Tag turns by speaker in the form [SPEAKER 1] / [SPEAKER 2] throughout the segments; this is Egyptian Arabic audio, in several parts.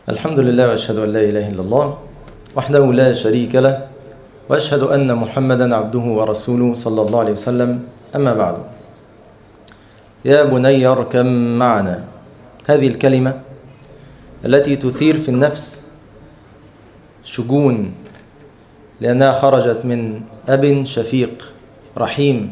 [SPEAKER 1] الحمد لله واشهد ان لا اله الا الله وحده لا شريك له واشهد ان محمدا عبده ورسوله صلى الله عليه وسلم اما بعد يا بني اركب معنا هذه الكلمه التي تثير في النفس شجون لانها خرجت من اب شفيق رحيم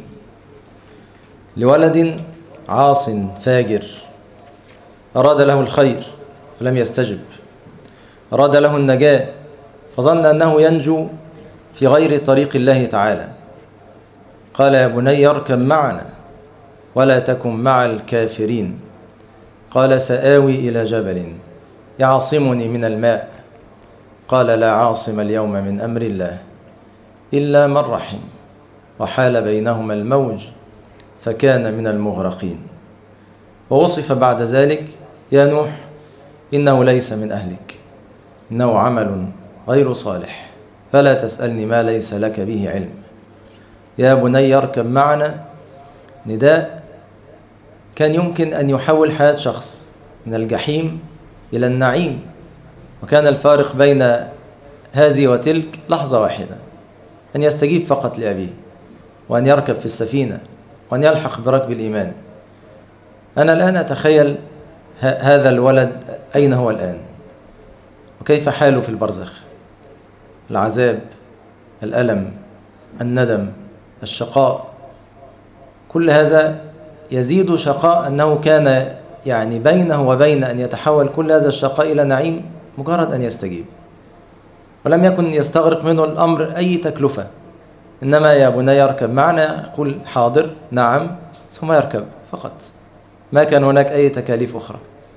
[SPEAKER 1] لولد عاص فاجر اراد له الخير فلم يستجب أراد له النجاة فظن أنه ينجو في غير طريق الله تعالى قال يا بني اركب معنا ولا تكن مع الكافرين قال سآوي إلى جبل يعصمني من الماء قال لا عاصم اليوم من أمر الله إلا من رحم وحال بينهما الموج فكان من المغرقين ووصف بعد ذلك يا نوح إنه ليس من أهلك إنه عمل غير صالح فلا تسألني ما ليس لك به علم يا بني اركب معنا نداء كان يمكن أن يحول حياة شخص من الجحيم إلى النعيم وكان الفارق بين هذه وتلك لحظة واحدة أن يستجيب فقط لأبيه وأن يركب في السفينة وأن يلحق بركب الإيمان أنا الآن أتخيل هذا الولد أين هو الآن وكيف حاله في البرزخ العذاب الألم الندم الشقاء كل هذا يزيد شقاء أنه كان يعني بينه وبين أن يتحول كل هذا الشقاء إلى نعيم مجرد أن يستجيب ولم يكن يستغرق منه الأمر أي تكلفة إنما يا بني اركب معنا يقول حاضر نعم ثم يركب فقط ما كان هناك أي تكاليف أخرى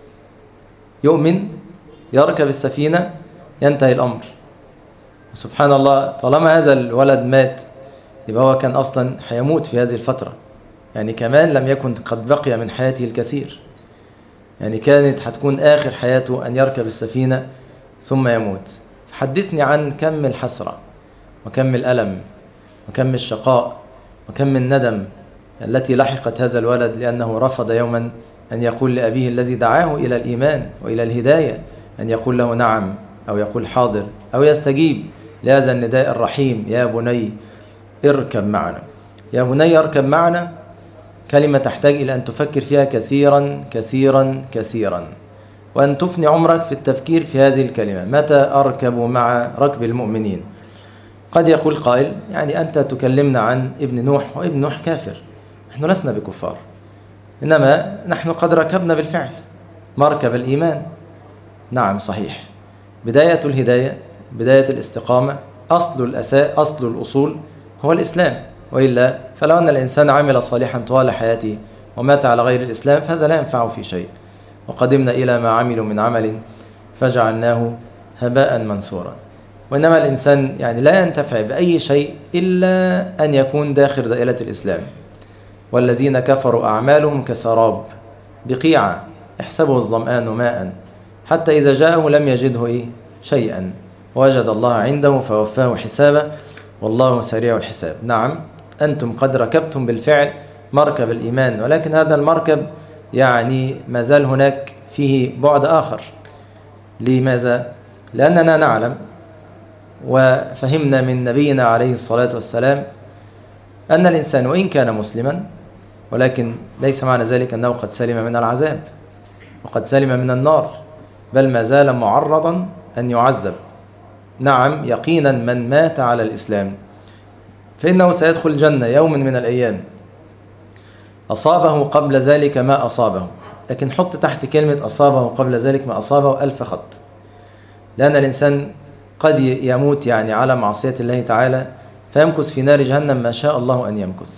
[SPEAKER 1] يؤمن يركب السفينة ينتهي الأمر سبحان الله طالما هذا الولد مات يبقى هو كان أصلا حيموت في هذه الفترة يعني كمان لم يكن قد بقي من حياته الكثير يعني كانت حتكون آخر حياته أن يركب السفينة ثم يموت فحدثني عن كم الحسرة وكم الألم وكم الشقاء وكم الندم التي لحقت هذا الولد لأنه رفض يوما أن يقول لأبيه الذي دعاه إلى الإيمان وإلى الهداية أن يقول له نعم أو يقول حاضر أو يستجيب لهذا النداء الرحيم يا بني اركب معنا يا بني اركب معنا كلمة تحتاج إلى أن تفكر فيها كثيرا كثيرا كثيرا وأن تفني عمرك في التفكير في هذه الكلمة متى أركب مع ركب المؤمنين قد يقول قائل يعني أنت تكلمنا عن ابن نوح وابن نوح كافر نحن لسنا بكفار إنما نحن قد ركبنا بالفعل مركب الإيمان نعم صحيح بداية الهداية بداية الاستقامة أصل الأساء أصل الأصول هو الإسلام وإلا فلو أن الإنسان عمل صالحا طوال حياته ومات على غير الإسلام فهذا لا ينفعه في شيء وقدمنا إلى ما عملوا من عمل فجعلناه هباء منثورا وإنما الإنسان يعني لا ينتفع بأي شيء إلا أن يكون داخل دائرة الإسلام والذين كفروا أعمالهم كسراب بقيعة يحسبه الظمآن ماء حتى إذا جاءه لم يجده إيه شيئا وجد الله عنده فوفاه حسابه والله سريع الحساب نعم أنتم قد ركبتم بالفعل مركب الإيمان ولكن هذا المركب يعني ما زال هناك فيه بعد آخر لماذا؟ لأننا نعلم وفهمنا من نبينا عليه الصلاة والسلام أن الإنسان وإن كان مسلما ولكن ليس معنى ذلك أنه قد سلم من العذاب وقد سلم من النار بل ما زال معرضا أن يعذب نعم يقينا من مات على الإسلام فإنه سيدخل الجنة يوم من الأيام أصابه قبل ذلك ما أصابه لكن حط تحت كلمة أصابه قبل ذلك ما أصابه ألف خط لأن الإنسان قد يموت يعني على معصية الله تعالى فيمكث في نار جهنم ما شاء الله أن يمكث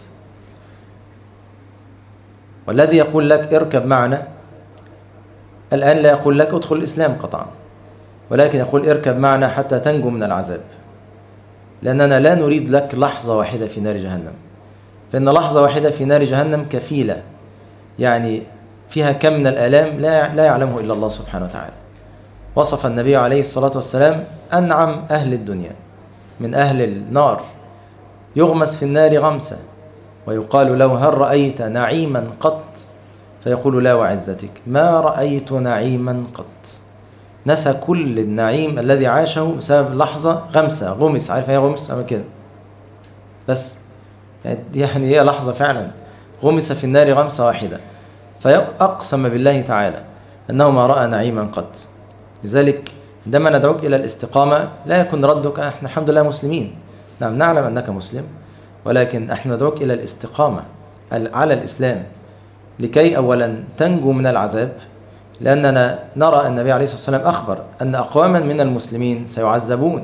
[SPEAKER 1] والذي يقول لك اركب معنا الآن لا يقول لك ادخل الإسلام قطعا ولكن يقول اركب معنا حتى تنجو من العذاب لأننا لا نريد لك لحظة واحدة في نار جهنم فإن لحظة واحدة في نار جهنم كفيلة يعني فيها كم من الآلام لا لا يعلمه إلا الله سبحانه وتعالى وصف النبي عليه الصلاة والسلام أنعم أهل الدنيا من أهل النار يغمس في النار غمسة ويقال له هل رأيت نعيما قط فيقول لا وعزتك ما رأيت نعيما قط نسى كل النعيم الذي عاشه بسبب لحظة غمسة غمس عارف ايه غمس عمل كده بس يعني هي لحظة فعلا غمس في النار غمسة واحدة فأقسم بالله تعالى أنه ما رأى نعيما قط لذلك عندما ندعوك إلى الاستقامة لا يكون ردك احنا الحمد لله مسلمين نعم نعلم أنك مسلم ولكن احنا ندعوك إلى الاستقامة على الإسلام لكي أولا تنجو من العذاب لأننا نرى النبي عليه الصلاة والسلام أخبر أن أقواما من المسلمين سيعذبون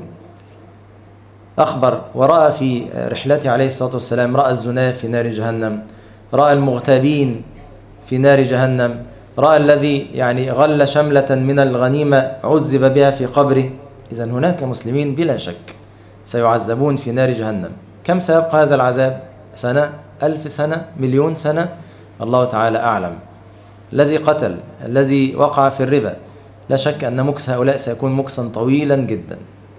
[SPEAKER 1] أخبر ورأى في رحلته عليه الصلاة والسلام رأى الزنا في نار جهنم رأى المغتابين في نار جهنم رأى الذي يعني غل شملة من الغنيمة عذب بها في قبره إذا هناك مسلمين بلا شك سيعذبون في نار جهنم كم سيبقى هذا العذاب سنة ألف سنة مليون سنة الله تعالى أعلم الذي قتل الذي وقع في الربا لا شك أن مكس هؤلاء سيكون مكسا طويلا جدا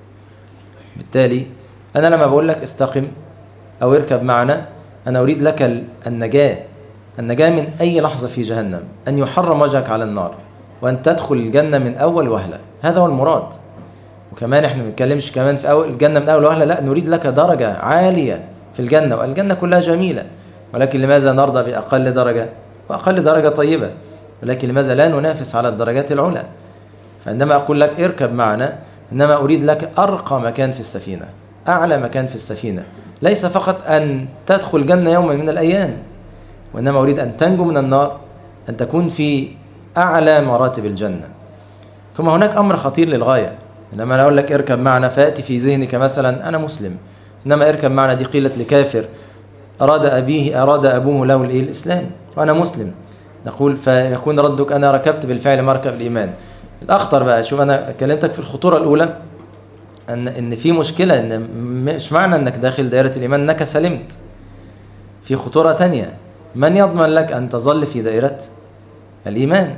[SPEAKER 1] بالتالي أنا لما بقول لك استقم أو اركب معنا أنا أريد لك النجاة النجاة من أي لحظة في جهنم أن يحرم وجهك على النار وأن تدخل الجنة من أول وهلة هذا هو المراد وكمان احنا ما بنتكلمش كمان في أول الجنة من أول وهلة لا نريد لك درجة عالية في الجنة والجنة كلها جميلة ولكن لماذا نرضى بأقل درجة وأقل درجة طيبة ولكن لماذا لا ننافس على الدرجات العلى فعندما أقول لك اركب معنا إنما أريد لك أرقى مكان في السفينة أعلى مكان في السفينة ليس فقط أن تدخل الجنة يوما من الأيام وإنما أريد أن تنجو من النار أن تكون في أعلى مراتب الجنة ثم هناك أمر خطير للغاية إنما أنا أقول لك اركب معنا فأتي في ذهنك مثلا أنا مسلم إنما اركب معنا دي قيلة لكافر أراد أبيه أراد أبوه له الإيه الإسلام وأنا مسلم نقول فيكون ردك أنا ركبت بالفعل مركب الإيمان الأخطر بقى شوف أنا كلمتك في الخطورة الأولى أن إن في مشكلة إن مش معنى إنك داخل دائرة الإيمان إنك سلمت في خطورة تانية من يضمن لك أن تظل في دائرة الإيمان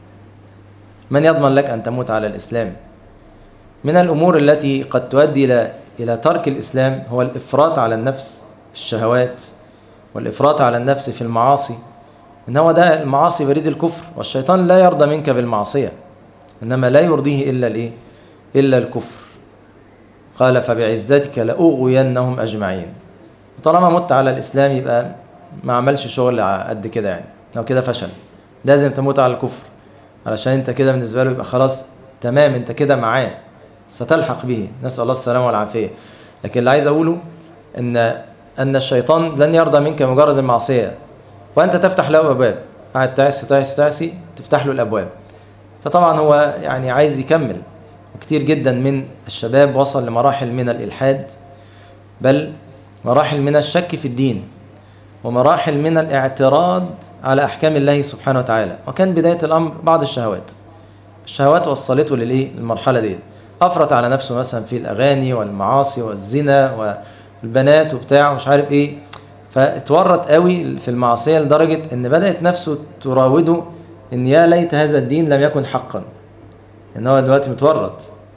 [SPEAKER 1] من يضمن لك أن تموت على الإسلام من الأمور التي قد تؤدي إلى إلى ترك الإسلام هو الإفراط على النفس في الشهوات والإفراط على النفس في المعاصي إن هو ده المعاصي بريد الكفر والشيطان لا يرضى منك بالمعصية إنما لا يرضيه إلا الإيه؟ إلا الكفر قال فبعزتك لأغوينهم أجمعين طالما مت على الإسلام يبقى ما عملش شغل قد كده يعني لو كده فشل لازم تموت على الكفر علشان انت كده بالنسبة له يبقى خلاص تمام انت كده معاه ستلحق به نسأل الله السلامة والعافية لكن اللي عايز أقوله أن أن الشيطان لن يرضى منك مجرد المعصية وأنت تفتح له أبواب قاعد تعسي تعسي تعسي تفتح له الأبواب فطبعا هو يعني عايز يكمل وكتير جدا من الشباب وصل لمراحل من الإلحاد بل مراحل من الشك في الدين ومراحل من الاعتراض على أحكام الله سبحانه وتعالى وكان بداية الأمر بعض الشهوات الشهوات وصلته للإيه المرحلة دي أفرط على نفسه مثلا في الأغاني والمعاصي والزنا والبنات وبتاع ومش عارف إيه فاتورط قوي في المعصية لدرجة إن بدأت نفسه تراوده إن يا ليت هذا الدين لم يكن حقا إن هو دلوقتي متورط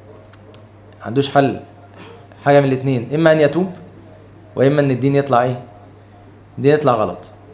[SPEAKER 1] ما عندوش حل حاجة من الاتنين إما أن يتوب وإما أن الدين يطلع إيه الدين يطلع غلط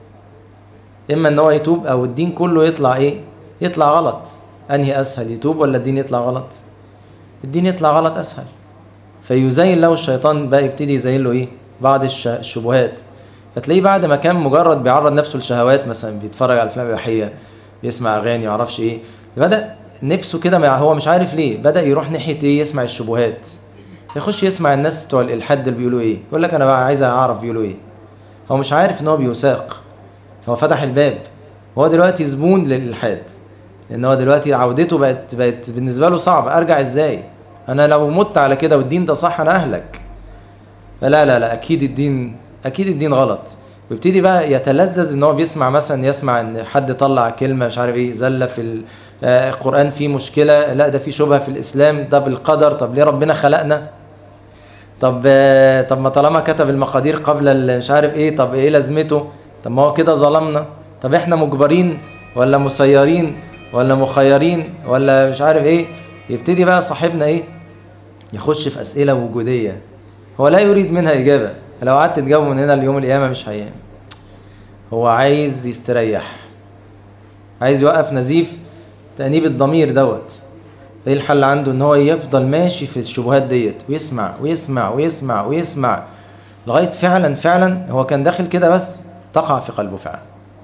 [SPEAKER 1] إما أن هو يتوب أو الدين كله يطلع إيه يطلع غلط أنهي أسهل يتوب ولا الدين يطلع غلط الدين يطلع غلط أسهل فيزين له الشيطان بقى يبتدي يزين له إيه بعض الشبهات فتلاقيه بعد ما كان مجرد بيعرض نفسه لشهوات مثلا بيتفرج على افلام اباحيه بيسمع اغاني ما اعرفش ايه بدا نفسه كده هو مش عارف ليه بدا يروح ناحيه ايه يسمع الشبهات يخش يسمع الناس بتوع الالحاد اللي بيقولوا ايه يقول لك انا بقى عايز اعرف بيقولوا ايه هو مش عارف ان هو بيساق هو فتح الباب هو دلوقتي زبون للالحاد لان هو دلوقتي عودته بقت بقت بالنسبه له صعب ارجع ازاي انا لو مت على كده والدين ده صح انا اهلك فلا لا لا اكيد الدين اكيد الدين غلط ويبتدي بقى يتلذذ ان هو بيسمع مثلا يسمع ان حد طلع كلمه مش عارف ايه زله في القران فيه مشكله لا ده في شبهه في الاسلام ده بالقدر طب ليه ربنا خلقنا طب طب ما طالما كتب المقادير قبل مش عارف ايه طب ايه لازمته طب ما هو كده ظلمنا طب احنا مجبرين ولا مسيرين ولا مخيرين ولا مش عارف ايه يبتدي بقى صاحبنا ايه يخش في اسئله وجوديه هو لا يريد منها اجابه لو قعدت تجاوب من هنا ليوم القيامة مش هيام هو عايز يستريح عايز يوقف نزيف تأنيب الضمير دوت ايه الحل عنده ان هو يفضل ماشي في الشبهات ديت ويسمع ويسمع ويسمع ويسمع لغايه فعلا فعلا هو كان داخل كده بس تقع في قلبه فعلا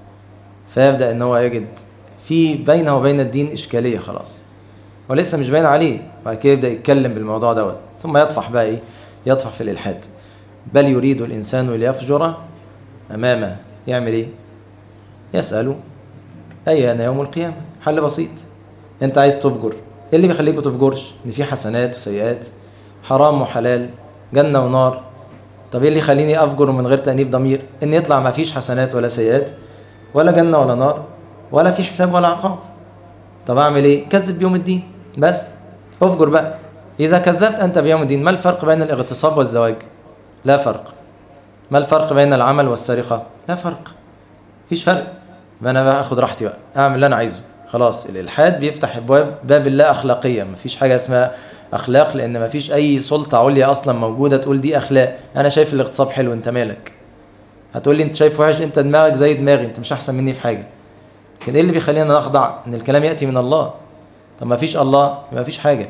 [SPEAKER 1] فيبدا ان هو يجد في بينه وبين الدين اشكاليه خلاص ولسه مش باين عليه بعد كده يبدا يتكلم بالموضوع دوت ثم يطفح بقى ايه يطفح في الالحاد بل يريد الانسان ليفجر امامه يعمل ايه يساله اين يوم القيامه حل بسيط انت عايز تفجر ايه اللي بيخليك ما تفجرش ان في حسنات وسيئات حرام وحلال جنه ونار طب ايه اللي يخليني افجر من غير تانيب ضمير ان يطلع ما فيش حسنات ولا سيئات ولا جنه ولا نار ولا في حساب ولا عقاب طب اعمل ايه كذب بيوم الدين بس افجر بقى اذا كذبت انت بيوم الدين ما الفرق بين الاغتصاب والزواج لا فرق ما الفرق بين العمل والسرقه لا فرق مفيش فرق يبقى انا بقى اخد راحتي بقى اعمل اللي انا عايزه خلاص الالحاد بيفتح ابواب باب الله اخلاقيه مفيش حاجه اسمها اخلاق لان مفيش اي سلطه عليا اصلا موجوده تقول دي اخلاق انا شايف الاغتصاب حلو انت مالك هتقول لي انت شايف وحش انت دماغك زي دماغي انت مش احسن مني في حاجه لكن ايه اللي بيخلينا نخضع ان الكلام ياتي من الله طب ما فيش الله ما فيش حاجه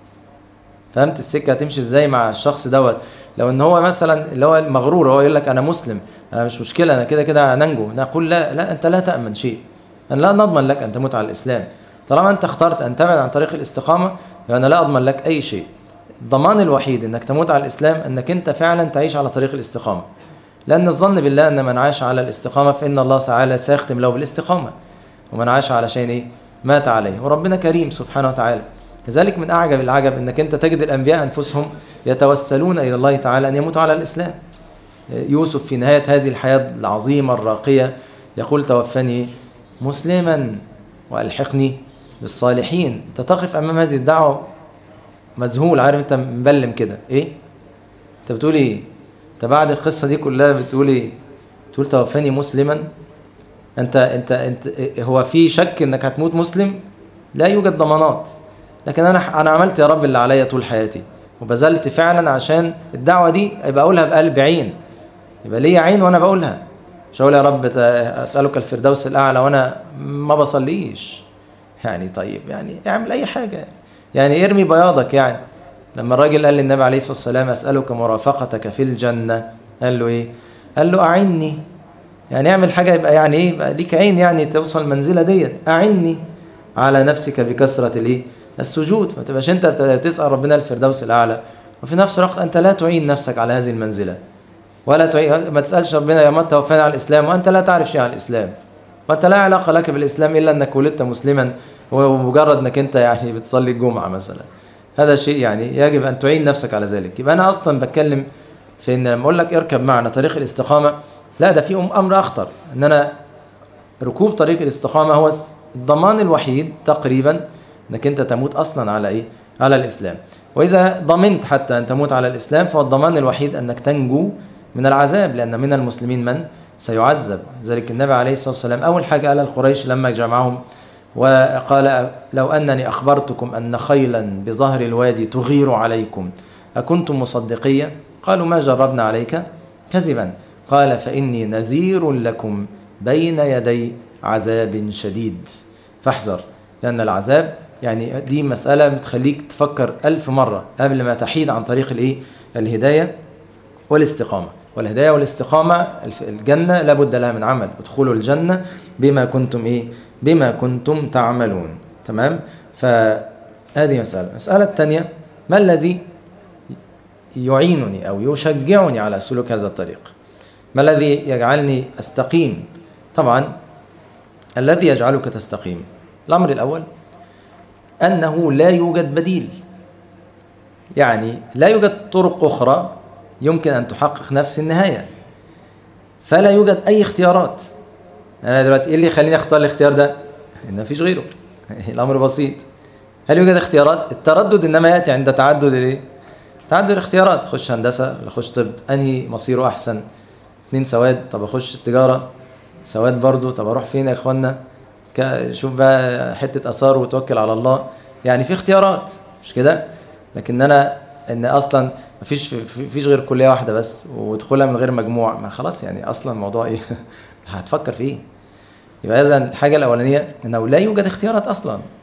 [SPEAKER 1] فهمت السكه هتمشي ازاي مع الشخص دوت لو ان هو مثلا اللي هو المغرور هو يقول لك انا مسلم انا مش مشكله انا كده كده ننجو نقول لا لا انت لا تامن شيء أن لا نضمن لك ان تموت على الاسلام طالما انت اخترت ان تبعد عن طريق الاستقامه يبقى انا لا اضمن لك اي شيء الضمان الوحيد انك تموت على الاسلام انك انت فعلا تعيش على طريق الاستقامه لان الظن بالله ان من عاش على الاستقامه فان الله تعالى سيختم له بالاستقامه ومن عاش على شيء ايه مات عليه وربنا كريم سبحانه وتعالى لذلك من اعجب العجب انك انت تجد الانبياء انفسهم يتوسلون الى الله تعالى ان يموتوا على الاسلام يوسف في نهايه هذه الحياه العظيمه الراقيه يقول توفني مسلما والحقني بالصالحين انت تقف امام هذه الدعوه مذهول عارف انت مبلم كده ايه انت بتقول ايه انت بعد القصه دي كلها بتقول ايه تقول توفاني مسلما انت انت انت هو في شك انك هتموت مسلم لا يوجد ضمانات لكن انا انا عملت يا رب اللي عليا طول حياتي وبذلت فعلا عشان الدعوه دي يبقى اقولها بقلب عين يبقى ليا عين وانا بقولها مش هقول يا رب اسالك الفردوس الاعلى وانا ما بصليش يعني طيب يعني اعمل اي حاجه يعني ارمي بياضك يعني لما الراجل قال للنبي عليه الصلاه والسلام اسالك مرافقتك في الجنه قال له ايه قال له اعني يعني اعمل حاجه يبقى يعني ايه يبقى ليك عين يعني توصل المنزله ديت اعني على نفسك بكثره الايه السجود ما تبقاش انت بتسال ربنا الفردوس الاعلى وفي نفس الوقت انت لا تعين نفسك على هذه المنزله ولا تعين ما تسالش ربنا يا متى توفانا على الاسلام وانت لا تعرف شيء عن الاسلام وانت لا علاقه لك بالاسلام الا انك ولدت مسلما ومجرد انك انت يعني بتصلي الجمعه مثلا هذا الشيء يعني يجب ان تعين نفسك على ذلك يبقى انا اصلا بتكلم في ان لما اقول لك اركب معنا طريق الاستقامه لا ده في امر اخطر ان انا ركوب طريق الاستقامه هو الضمان الوحيد تقريبا انك انت تموت اصلا على ايه على الاسلام واذا ضمنت حتى ان تموت على الاسلام فهو الضمان الوحيد انك تنجو من العذاب لان من المسلمين من سيعذب ذلك النبي عليه الصلاه والسلام اول حاجه قالها القريش لما جمعهم وقال لو انني اخبرتكم ان خيلا بظهر الوادي تغير عليكم اكنتم مصدقيه قالوا ما جربنا عليك كذبا قال فاني نذير لكم بين يدي عذاب شديد فاحذر لان العذاب يعني دي مسألة بتخليك تفكر ألف مرة قبل ما تحيد عن طريق الإيه؟ الهداية والاستقامة والهداية والاستقامة الجنة لابد لها من عمل ادخلوا الجنة بما كنتم إيه؟ بما كنتم تعملون تمام؟ فهذه مسألة المسألة الثانية ما الذي يعينني أو يشجعني على سلوك هذا الطريق ما الذي يجعلني أستقيم طبعا الذي يجعلك تستقيم الأمر الأول أنه لا يوجد بديل يعني لا يوجد طرق أخرى يمكن أن تحقق نفس النهاية فلا يوجد أي اختيارات أنا دلوقتي إيه اللي يخليني أختار الاختيار ده؟ إن مفيش غيره الأمر بسيط هل يوجد اختيارات؟ التردد إنما يأتي عند تعدد الإيه؟ تعدد الاختيارات خش هندسة ولا خش طب أنهي مصيره أحسن؟ اتنين سواد طب أخش التجارة سواد برضو طب أروح فين يا إخوانا؟ شوف بقى حته اثار وتوكل على الله يعني في اختيارات مش كده لكن انا ان اصلا مفيش فيش غير كليه واحده بس وادخلها من غير مجموع ما خلاص يعني اصلا الموضوع ايه هتفكر في ايه يبقى اذا الحاجه الاولانيه انه لا يوجد اختيارات اصلا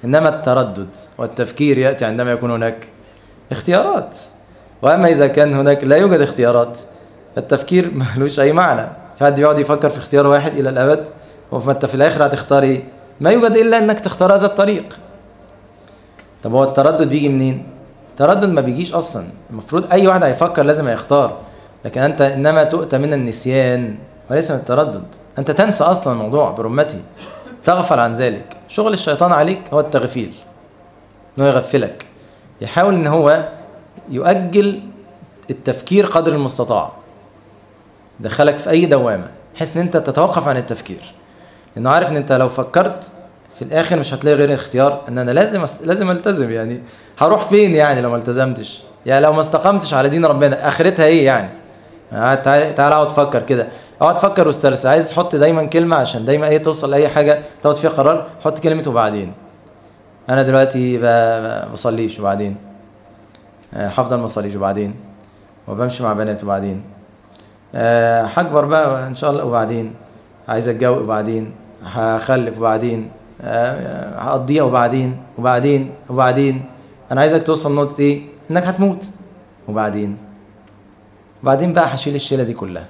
[SPEAKER 1] إنما التردد والتفكير يأتي عندما يكون هناك اختيارات وأما إذا كان هناك لا يوجد اختيارات التفكير ملوش أي معنى في حد يقعد يفكر في اختيار واحد إلى الأبد وفانت في الآخر هتختار إيه ما يوجد إلا أنك تختار هذا الطريق طب هو التردد بيجي منين التردد ما بيجيش أصلا المفروض أي واحد هيفكر لازم هيختار لكن أنت إنما تؤتى من النسيان وليس من التردد أنت تنسى أصلا الموضوع برمته تغفل عن ذلك شغل الشيطان عليك هو التغفيل انه يغفلك يحاول ان هو يؤجل التفكير قدر المستطاع دخلك في اي دوامه بحيث ان انت تتوقف عن التفكير لانه عارف ان انت لو فكرت في الاخر مش هتلاقي غير اختيار ان انا لازم أس... لازم التزم يعني هروح فين يعني لو ما التزمتش يعني لو ما استقمتش على دين ربنا اخرتها ايه يعني تعال تعال اقعد فكر كده اقعد فكر واسترسل عايز تحط دايما كلمه عشان دايما ايه توصل لاي حاجه تاخد فيها قرار حط كلمه وبعدين انا دلوقتي ب- بصليش وبعدين آه، هفضل ما اصليش وبعدين وبمشي مع بنات وبعدين آه، هكبر بقى ان شاء الله وبعدين عايز اتجوز وبعدين هخلف وبعدين آه، هقضيها وبعدين وبعدين وبعدين انا عايزك توصل لنقطه ايه انك هتموت وبعدين وبعدين بقى هشيل الشيله دي كلها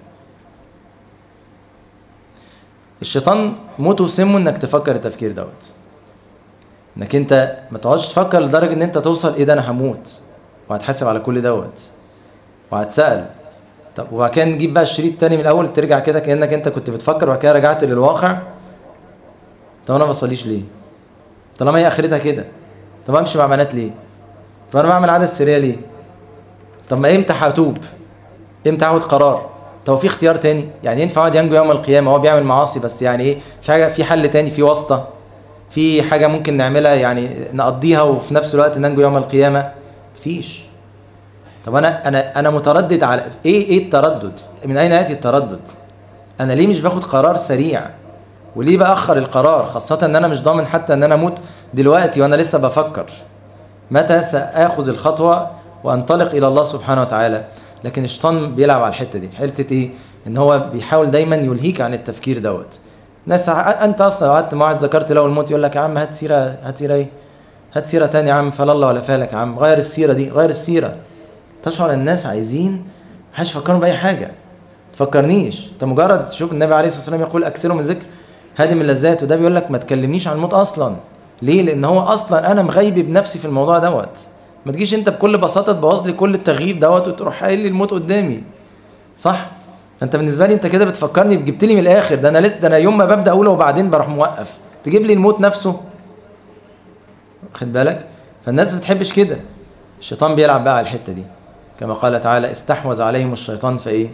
[SPEAKER 1] الشيطان موته وسمه انك تفكر التفكير دوت انك انت ما تقعدش تفكر لدرجه ان انت توصل ايه ده انا هموت وهتحاسب على كل دوت وهتسال طب وبعد كده نجيب بقى الشريط تاني من الاول ترجع كده كانك انت كنت بتفكر وبعد كده رجعت للواقع طب انا ما بصليش ليه طالما هي اخرتها كده طب امشي مع بنات ليه طب انا بعمل عاده سريه ليه طب ما امتى هتوب امتى هاخد قرار طب في اختيار تاني يعني ينفع واحد ينجو يوم القيامه هو بيعمل معاصي بس يعني ايه في حاجه في حل تاني في واسطه في حاجه ممكن نعملها يعني نقضيها وفي نفس الوقت ننجو يوم القيامه مفيش طب انا انا انا متردد على ايه ايه التردد من اين ياتي التردد انا ليه مش باخد قرار سريع وليه باخر القرار خاصه ان انا مش ضامن حتى ان انا اموت دلوقتي وانا لسه بفكر متى ساخذ الخطوه وانطلق الى الله سبحانه وتعالى لكن الشيطان بيلعب على الحته دي حته ايه ان هو بيحاول دايما يلهيك عن التفكير دوت ناس انت اصلا لو قعدت مع واحد ذكرت له الموت يقول لك يا عم هات سيره هات سيره ايه هات سيره تانية يا عم فلا الله ولا فالك يا عم غير السيره دي غير السيره تشعر الناس عايزين محدش يفكروا باي حاجه تفكرنيش انت مجرد تشوف النبي عليه الصلاه والسلام يقول اكثروا من ذكر هادم اللذات وده بيقول لك ما تكلمنيش عن الموت اصلا ليه لان هو اصلا انا مغيب بنفسي في الموضوع دوت ما تجيش انت بكل بساطه تبوظ لي كل التغييب دوت وتروح قايل لي الموت قدامي صح فانت بالنسبه لي انت كده بتفكرني جبت لي من الاخر ده انا لسه ده انا يوم ما ببدا اقوله وبعدين بروح موقف تجيب لي الموت نفسه خد بالك فالناس ما بتحبش كده الشيطان بيلعب بقى على الحته دي كما قال تعالى استحوذ عليهم الشيطان فايه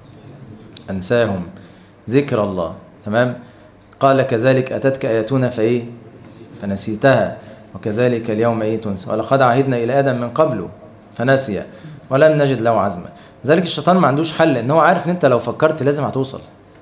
[SPEAKER 1] انساهم ذكر الله تمام قال كذلك اتتك اياتنا فايه فنسيتها وكذلك اليوم ايه تنسى ولقد عهدنا الى ادم من قبله فنسي ولم نجد له عزما ذلك الشيطان ما عندوش حل ان هو عارف ان انت لو فكرت لازم هتوصل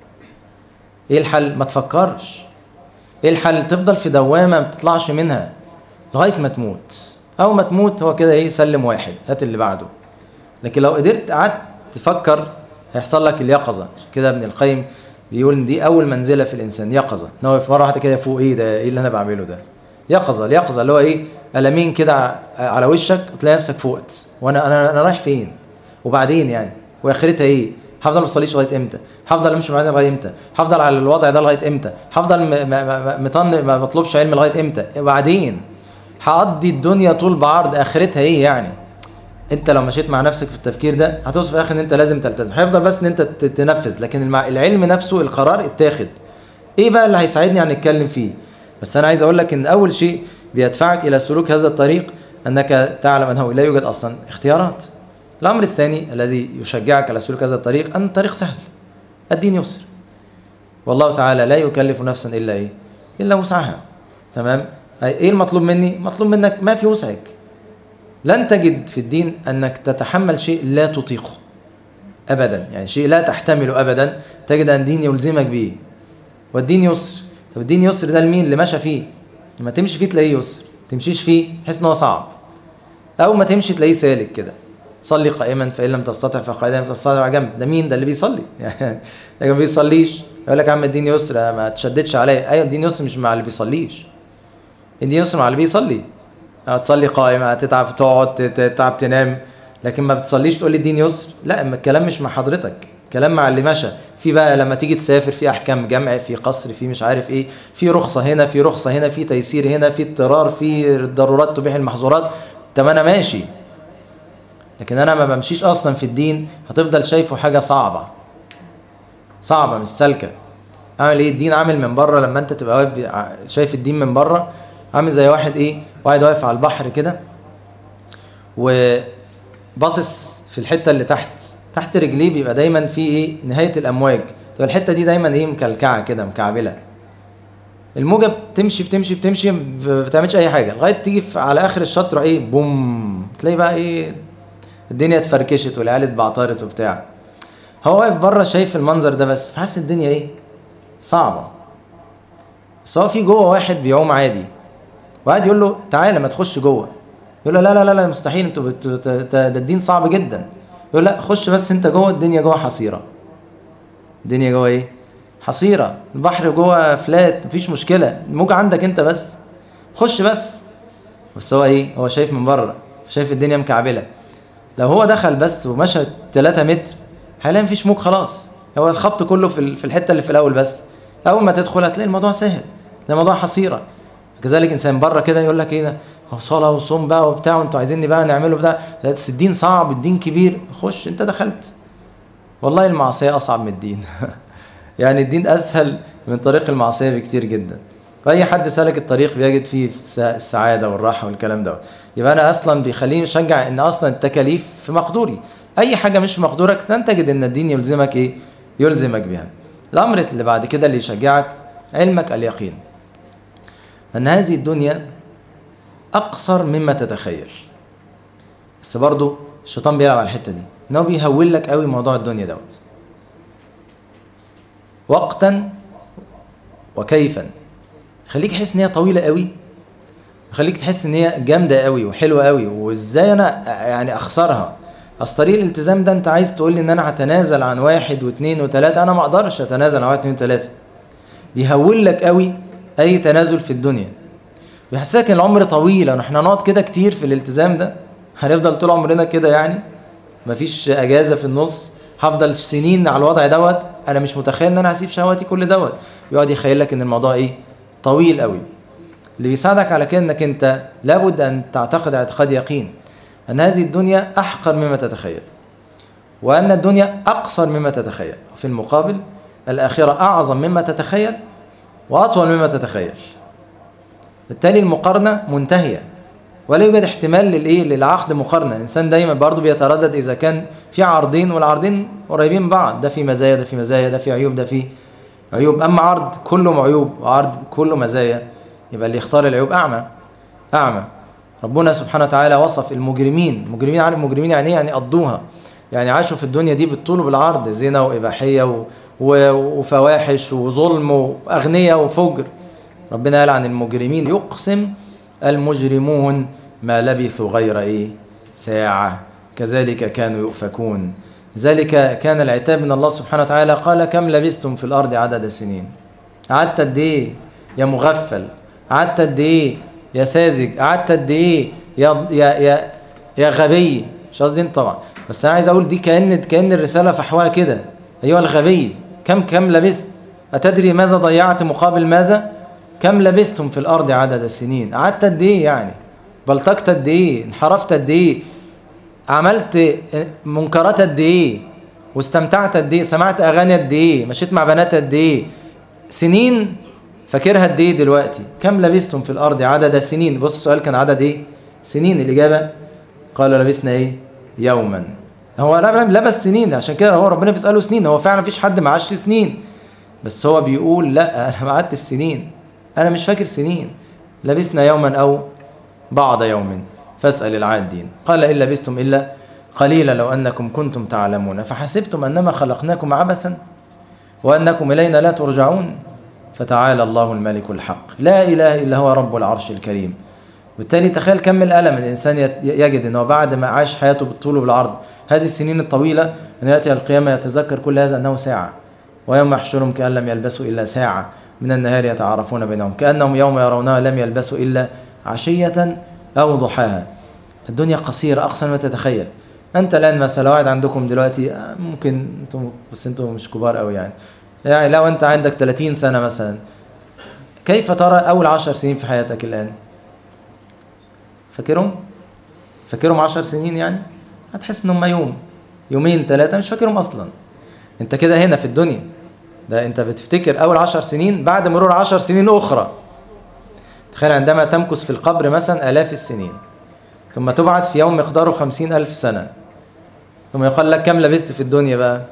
[SPEAKER 1] ايه الحل ما تفكرش ايه الحل تفضل في دوامه ما بتطلعش منها لغايه ما تموت اول ما تموت هو كده ايه سلم واحد هات اللي بعده لكن لو قدرت قعدت تفكر هيحصل لك اليقظه كده ابن القيم بيقول ان دي اول منزله في الانسان يقظه ان هو في مره واحده كده فوق ايه ده ايه اللي انا بعمله ده يقظه اليقظه اللي هو ايه قلمين كده على وشك وتلاقي نفسك فوقت وانا انا انا رايح فين وبعدين يعني واخرتها ايه هفضل ما اصليش لغايه امتى هفضل امشي بعدين لغايه امتى هفضل على الوضع ده لغايه امتى هفضل مطن ما بطلبش علم لغايه امتى وبعدين هقضي الدنيا طول بعرض اخرتها ايه يعني انت لو مشيت مع نفسك في التفكير ده هتوصل في الاخر ان انت لازم تلتزم هيفضل بس ان انت تنفذ لكن العلم نفسه القرار اتاخد ايه بقى اللي هيساعدني عن نتكلم فيه بس انا عايز اقول لك ان اول شيء بيدفعك الى سلوك هذا الطريق انك تعلم انه لا يوجد اصلا اختيارات الامر الثاني الذي يشجعك على سلوك هذا الطريق ان الطريق سهل الدين يسر والله تعالى لا يكلف نفسا الا ايه الا وسعها تمام ايه المطلوب مني مطلوب منك ما في وسعك لن تجد في الدين انك تتحمل شيء لا تطيقه ابدا يعني شيء لا تحتمله ابدا تجد ان الدين يلزمك به والدين يسر طب الدين يسر ده لمين اللي مشى فيه لما تمشي فيه تلاقيه يسر تمشيش فيه تحس ان هو صعب او ما تمشي تلاقيه سالك كده صلي قائما فان لم تستطع فقاعدا لم تستطع على جنب ده مين ده اللي بيصلي يعني لكن ما بيصليش يقول لك يا عم الدين يسر ما تشددش عليا ايوه الدين يسر مش مع اللي بيصليش الدين يسر على اللي بيصلي هتصلي قائم هتتعب تقعد تتعب تنام لكن ما بتصليش تقول لي الدين يسر لا الكلام مش مع حضرتك كلام مع اللي مشى في بقى لما تيجي تسافر في احكام جمع في قصر في مش عارف ايه في رخصه هنا في رخصه هنا في تيسير هنا في اضطرار في ضرورات تبيح المحظورات طب انا ماشي لكن انا ما بمشيش اصلا في الدين هتفضل شايفه حاجه صعبه صعبه مش سالكه عامل ايه الدين عامل من بره لما انت تبقى واقف شايف الدين من بره عامل زي واحد ايه واحد واقف على البحر كده وباصص في الحته اللي تحت تحت رجليه بيبقى دايما في ايه نهايه الامواج تبقى الحته دي دايما ايه مكلكعه كده مكعبله الموجه بتمشي بتمشي بتمشي ما بتعملش اي حاجه لغايه تيجي على اخر الشط تروح ايه بوم تلاقي بقى ايه الدنيا اتفركشت والعيال اتبعترت وبتاع هو واقف بره شايف المنظر ده بس فحس الدنيا ايه صعبه بس هو في جوه واحد بيعوم عادي وقعد يقول له تعالى ما تخش جوه يقول له لا لا لا لا مستحيل انتوا بت... ده الدين صعب جدا يقول لا خش بس انت جوه الدنيا جوه حصيره الدنيا جوه ايه حصيره البحر جوه فلات مفيش مشكله الموج عندك انت بس خش بس بس هو ايه هو شايف من بره شايف الدنيا مكعبله لو هو دخل بس ومشى 3 متر هيلاقي مفيش موج خلاص هو الخبط كله في في الحته اللي في الاول بس اول ما تدخل هتلاقي الموضوع سهل ده موضوع حصيره كذلك انسان بره كده يقول لك ايه ده هو صلاه وصوم بقى وبتاع وانتوا عايزيني بقى نعمله بتاع بس الدين صعب الدين كبير خش انت دخلت والله المعصيه اصعب من الدين يعني الدين اسهل من طريق المعصيه بكتير جدا واي حد سلك الطريق بيجد فيه السعاده والراحه والكلام ده يبقى انا اصلا بيخليني اشجع ان اصلا التكاليف في مقدوري اي حاجه مش في مقدورك تجد ان الدين يلزمك ايه يلزمك بها الامر اللي بعد كده اللي يشجعك علمك اليقين ان هذه الدنيا اقصر مما تتخيل بس برضه الشيطان بيلعب على الحته دي ان هو بيهول لك قوي موضوع الدنيا دوت وقتا وكيفا خليك تحس ان هي طويله قوي يخليك تحس ان هي جامده قوي وحلوه قوي وازاي انا يعني اخسرها اصل طريق الالتزام ده انت عايز تقول لي ان انا هتنازل عن واحد واثنين وثلاثه انا ما اقدرش اتنازل عن واحد واثنين وثلاثه بيهول لك قوي اي تنازل في الدنيا بيحسسك ان العمر طويل احنا هنقعد كده كتير في الالتزام ده هنفضل طول عمرنا كده يعني مفيش اجازه في النص هفضل سنين على الوضع دوت انا مش متخيل ان انا هسيب شهواتي كل دوت يقعد يخيل لك ان الموضوع ايه طويل قوي اللي بيساعدك على كده انك انت لابد ان تعتقد اعتقاد يقين ان هذه الدنيا احقر مما تتخيل وان الدنيا اقصر مما تتخيل في المقابل الاخره اعظم مما تتخيل واطول مما تتخيل بالتالي المقارنه منتهيه ولا يوجد احتمال للايه للعقد مقارنه الانسان دايما برضه بيتردد اذا كان في عرضين والعرضين قريبين من بعض ده في مزايا ده في مزايا ده في عيوب ده في عيوب اما عرض كله عيوب وعرض كله مزايا يبقى اللي يختار العيوب اعمى اعمى ربنا سبحانه وتعالى وصف المجرمين المجرمين عارف المجرمين يعني ايه يعني قضوها يعني عاشوا في الدنيا دي بالطول وبالعرض زنا واباحيه و... و... وفواحش وظلم واغنياء وفجر ربنا قال عن المجرمين يقسم المجرمون ما لبثوا غير ايه ساعه كذلك كانوا يؤفكون ذلك كان العتاب من الله سبحانه وتعالى قال كم لبثتم في الارض عدد سنين قعدت قد ايه يا مغفل قعدت قد ايه يا ساذج قعدت قد ايه يا يا يا يا غبي مش قصدي انت طبعا بس انا عايز اقول دي كان كان الرساله فحواها كده ايها الغبي كم كم لبثت اتدري ماذا ضيعت مقابل ماذا كم لبثتم في الارض عدد السنين قعدت قد ايه يعني بلطجت قد ايه انحرفت قد ايه عملت منكرات قد ايه واستمتعت قد ايه سمعت اغاني قد ايه مشيت مع بنات قد ايه سنين فاكرها قد ايه دلوقتي كم لبثتم في الارض عدد السنين بص السؤال كان عدد ايه سنين الاجابه قال لبثنا ايه يوما هو لبس سنين عشان كده هو ربنا بيساله سنين هو فعلا مفيش حد معاش سنين بس هو بيقول لا انا ما قعدت السنين انا مش فاكر سنين لبثنا يوما او بعض يوم فاسال العادين قال ان لبثتم الا قليلا لو انكم كنتم تعلمون فحسبتم انما خلقناكم عبثا وانكم الينا لا ترجعون فتعالى الله الملك الحق لا إله إلا هو رب العرش الكريم بالتالي تخيل كم الألم الإنسان يجد أنه بعد ما عاش حياته بالطول وبالعرض هذه السنين الطويلة أن يأتي القيامة يتذكر كل هذا أنه ساعة ويوم يحشرهم كأن لم يلبسوا إلا ساعة من النهار يتعارفون بينهم كأنهم يوم يرونها لم يلبسوا إلا عشية أو ضحاها فالدنيا قصيرة أقصى ما تتخيل أنت الآن مثلا واحد عندكم دلوقتي آه، ممكن أنتم بس أنتم مش كبار أوي يعني يعني لو أنت عندك 30 سنة مثلا كيف ترى أول عشر سنين في حياتك الآن فاكرهم فاكرهم عشر سنين يعني هتحس إنهم يوم يومين ثلاثة مش فاكرهم أصلا أنت كده هنا في الدنيا ده أنت بتفتكر أول عشر سنين بعد مرور عشر سنين أخرى تخيل عندما تمكث في القبر مثلا آلاف السنين ثم تبعث في يوم مقداره خمسين ألف سنة ثم يقال لك كم لبثت في الدنيا بقى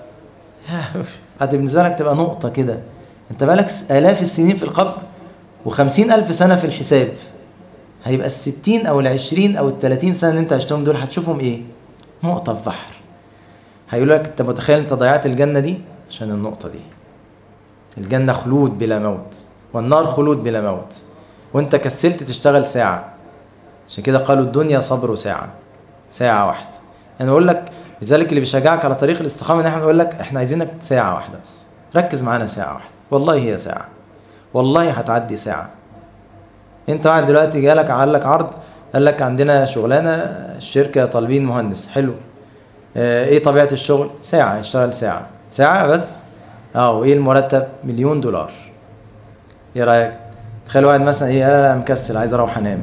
[SPEAKER 1] هذه بالنسبة لك تبقى نقطة كده انت بقالك آلاف السنين في القبر وخمسين ألف سنة في الحساب هيبقى الستين أو العشرين أو التلاتين سنة اللي انت عشتهم دول هتشوفهم ايه نقطة في بحر هيقول لك انت متخيل انت ضيعت الجنة دي عشان النقطة دي الجنة خلود بلا موت والنار خلود بلا موت وانت كسلت تشتغل ساعة عشان كده قالوا الدنيا صبر ساعة ساعة واحدة يعني اقول لك لذلك اللي بيشجعك على طريق الاستقامة ان احنا نقول لك احنا عايزينك ساعة واحدة بس ركز معانا ساعة واحدة والله هي ساعة والله هتعدي ساعة انت قاعد دلوقتي جالك لك عرض قال لك عندنا شغلانة الشركة طالبين مهندس حلو اه ايه طبيعة الشغل ساعة يشتغل ساعة ساعة بس اه وايه المرتب مليون دولار ايه رأيك تخيل واحد مثلا ايه انا مكسل عايز اروح انام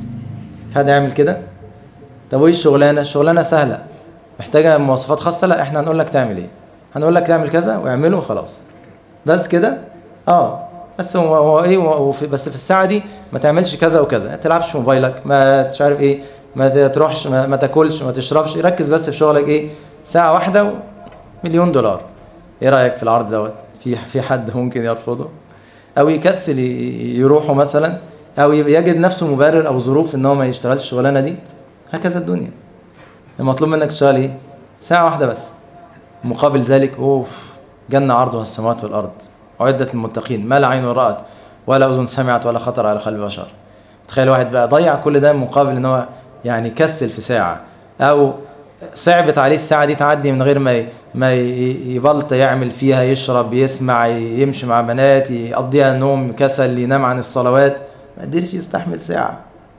[SPEAKER 1] حد يعمل كده طب وايه الشغلانة الشغلانة سهلة محتاجة مواصفات خاصة لا احنا هنقول لك تعمل ايه هنقول لك تعمل كذا واعمله وخلاص بس كده اه بس هو, هو ايه وفي بس في الساعه دي ما تعملش كذا وكذا ما تلعبش في موبايلك ما مش عارف ايه ما تروحش ما, ما تاكلش ما تشربش ركز بس في شغلك ايه ساعه واحده مليون دولار ايه رايك في العرض دوت في في حد ممكن يرفضه او يكسل يروحوا مثلا او يجد نفسه مبرر او ظروف ان هو ما يشتغلش الشغلانه دي هكذا الدنيا المطلوب منك تشتغل ايه ساعه واحده بس مقابل ذلك اوف جنة عرضها السماوات والأرض أعدت للمتقين ما لا عين رأت ولا أذن سمعت ولا خطر على قلب بشر تخيل واحد بقى ضيع كل ده مقابل ان هو يعني كسل في ساعة أو صعبت عليه الساعة دي تعدي من غير ما ما يبلط يعمل فيها يشرب يسمع يمشي مع بنات يقضيها نوم كسل ينام عن الصلوات ما قدرش يستحمل ساعة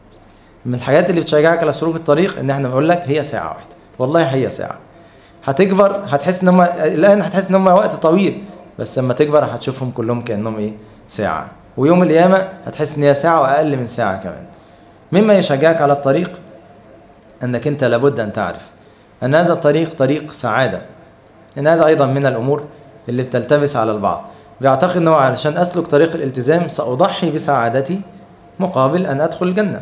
[SPEAKER 1] من الحاجات اللي بتشجعك على سلوك الطريق ان احنا بنقول لك هي ساعة واحدة والله هي ساعة هتكبر هتحس ان هم الان هتحس ان هم وقت طويل بس لما تكبر هتشوفهم كلهم كانهم ايه ساعه ويوم القيامه هتحس ان هي ساعه واقل من ساعه كمان مما يشجعك على الطريق انك انت لابد ان تعرف ان هذا الطريق طريق سعاده ان هذا ايضا من الامور اللي بتلتبس على البعض بيعتقد انه علشان اسلك طريق الالتزام ساضحي بسعادتي مقابل ان ادخل الجنه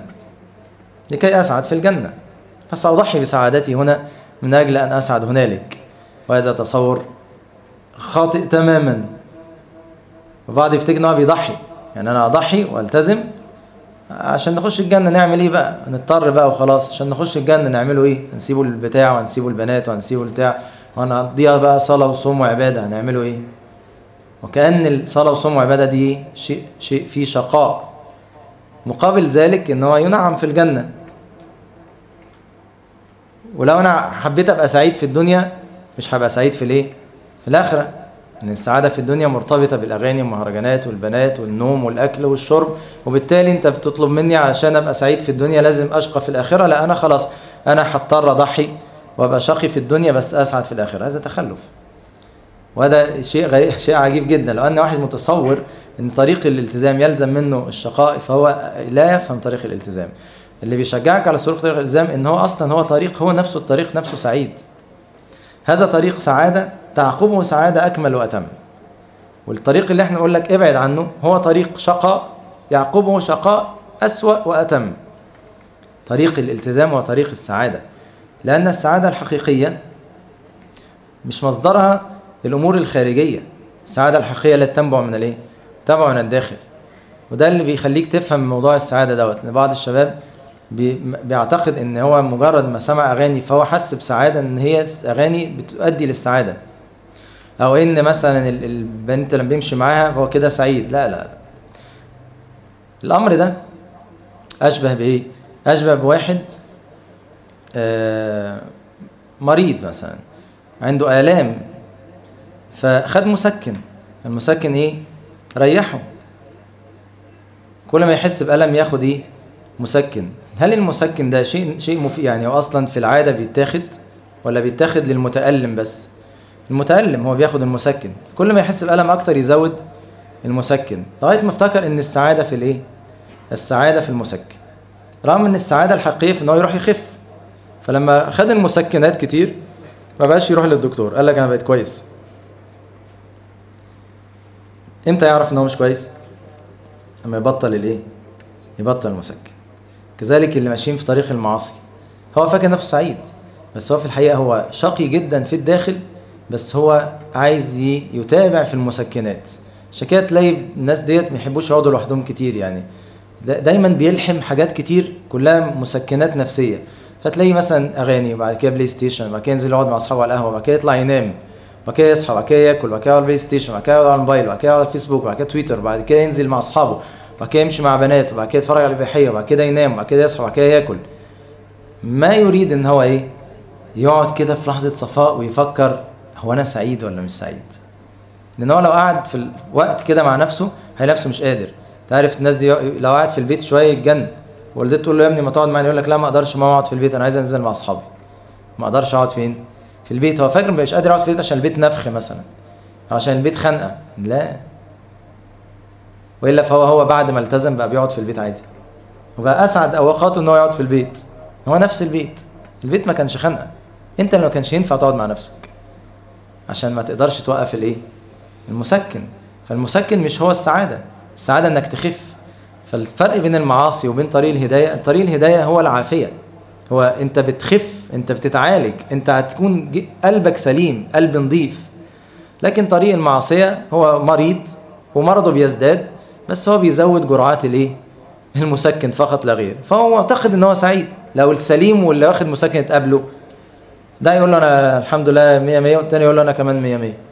[SPEAKER 1] لكي اسعد في الجنه فساضحي بسعادتي هنا من أجل أن أسعد هنالك وهذا تصور خاطئ تماما وبعض يفتكر ان هو بيضحي يعني انا اضحي والتزم عشان نخش الجنه نعمل ايه بقى نضطر بقى وخلاص عشان نخش الجنه نعمله ايه نسيبه البتاع ونسيبه البنات ونسيبه البتاع وهنقضيها بقى صلاه وصوم وعباده هنعمله ايه وكأن الصلاة والصوم والعبادة دي شيء شيء فيه شقاء مقابل ذلك ان هو ينعم في الجنة ولو انا حبيت ابقى سعيد في الدنيا مش هبقى سعيد في الايه في الاخره ان السعاده في الدنيا مرتبطه بالاغاني والمهرجانات والبنات والنوم والاكل والشرب وبالتالي انت بتطلب مني عشان ابقى سعيد في الدنيا لازم اشقى في الاخره لا انا خلاص انا هضطر اضحي وابقى شقي في الدنيا بس اسعد في الاخره هذا تخلف وهذا شيء غريب شيء عجيب جدا لو ان واحد متصور ان طريق الالتزام يلزم منه الشقاء فهو لا يفهم طريق الالتزام اللي بيشجعك على سلوك طريق الالتزام ان هو اصلا هو طريق هو نفسه الطريق نفسه سعيد هذا طريق سعاده تعقبه سعاده اكمل واتم والطريق اللي احنا نقول لك ابعد عنه هو طريق شقاء يعقبه شقاء اسوا واتم طريق الالتزام هو طريق السعاده لان السعاده الحقيقيه مش مصدرها الامور الخارجيه السعاده الحقيقيه التي تنبع من الايه تنبع من الداخل وده اللي بيخليك تفهم موضوع السعاده دوت لان بعض الشباب بيعتقد ان هو مجرد ما سمع اغاني فهو حس بسعاده ان هي اغاني بتؤدي للسعاده او ان مثلا البنت لما بيمشي معاها فهو كده سعيد لا لا الامر ده اشبه بايه اشبه بواحد آه مريض مثلا عنده الام فخد مسكن المسكن ايه ريحه كل ما يحس بألم ياخد ايه مسكن هل المسكن ده شيء شيء مفيد يعني هو اصلا في العاده بيتاخد ولا بيتاخد للمتألم بس المتألم هو بياخد المسكن كل ما يحس بألم اكتر يزود المسكن لغايه ما افتكر ان السعاده في الايه السعاده في المسكن رغم ان السعاده الحقيقيه في ان هو يروح يخف فلما خد المسكنات كتير ما بقاش يروح للدكتور قال لك انا بقيت كويس امتى يعرف ان هو مش كويس لما يبطل الايه يبطل المسكن كذلك اللي ماشيين في طريق المعاصي هو فاكر نفسه سعيد بس هو في الحقيقه هو شقي جدا في الداخل بس هو عايز يتابع في المسكنات عشان كده تلاقي الناس ديت ما يحبوش يقعدوا لوحدهم كتير يعني دايما بيلحم حاجات كتير كلها مسكنات نفسيه فتلاقي مثلا اغاني وبعد كده بلاي ستيشن وبعد كده ينزل يقعد مع اصحابه على القهوه وبعد كده يطلع ينام وبعد كده يصحى وبعد كده ياكل وبعد كده يقعد بلاي ستيشن وبعد كده يقعد على الموبايل وبعد كده يقعد على الفيسبوك وبعد كده تويتر وبعد كده ينزل مع اصحابه وبعد كده يمشي مع بنات وبعد كده يتفرج على الاباحيه وبعد كده ينام وبعد كده يصحى وبعد كده ياكل ما يريد ان هو ايه يقعد كده في لحظه صفاء ويفكر هو انا سعيد ولا مش سعيد لان هو لو قعد في الوقت كده مع نفسه هيلاقي نفسه مش قادر تعرف الناس دي لو قعد في البيت شويه يتجن والدته تقول له يا ابني ما تقعد معايا يقول لك لا ما اقدرش ما اقعد في البيت انا عايز انزل مع اصحابي ما اقدرش اقعد فين في البيت هو فاكر مش قادر يقعد في البيت عشان البيت نفخ مثلا او عشان البيت خنقه لا والا فهو هو بعد ما التزم بقى بيقعد في البيت عادي وبقى اسعد اوقاته ان هو يقعد في البيت هو نفس البيت البيت ما كانش خنقه انت اللي ما كانش ينفع تقعد مع نفسك عشان ما تقدرش توقف الايه المسكن فالمسكن مش هو السعاده السعاده انك تخف فالفرق بين المعاصي وبين طريق الهدايه طريق الهدايه هو العافيه هو انت بتخف انت بتتعالج انت هتكون قلبك سليم قلب نظيف لكن طريق المعصيه هو مريض ومرضه بيزداد بس هو بيزود جرعات الايه المسكن فقط لا غير فهو معتقد ان هو سعيد لو السليم واللي واخد مسكن اتقابلوا ده يقول له انا الحمد لله 100 100 والتاني يقول له انا كمان 100 100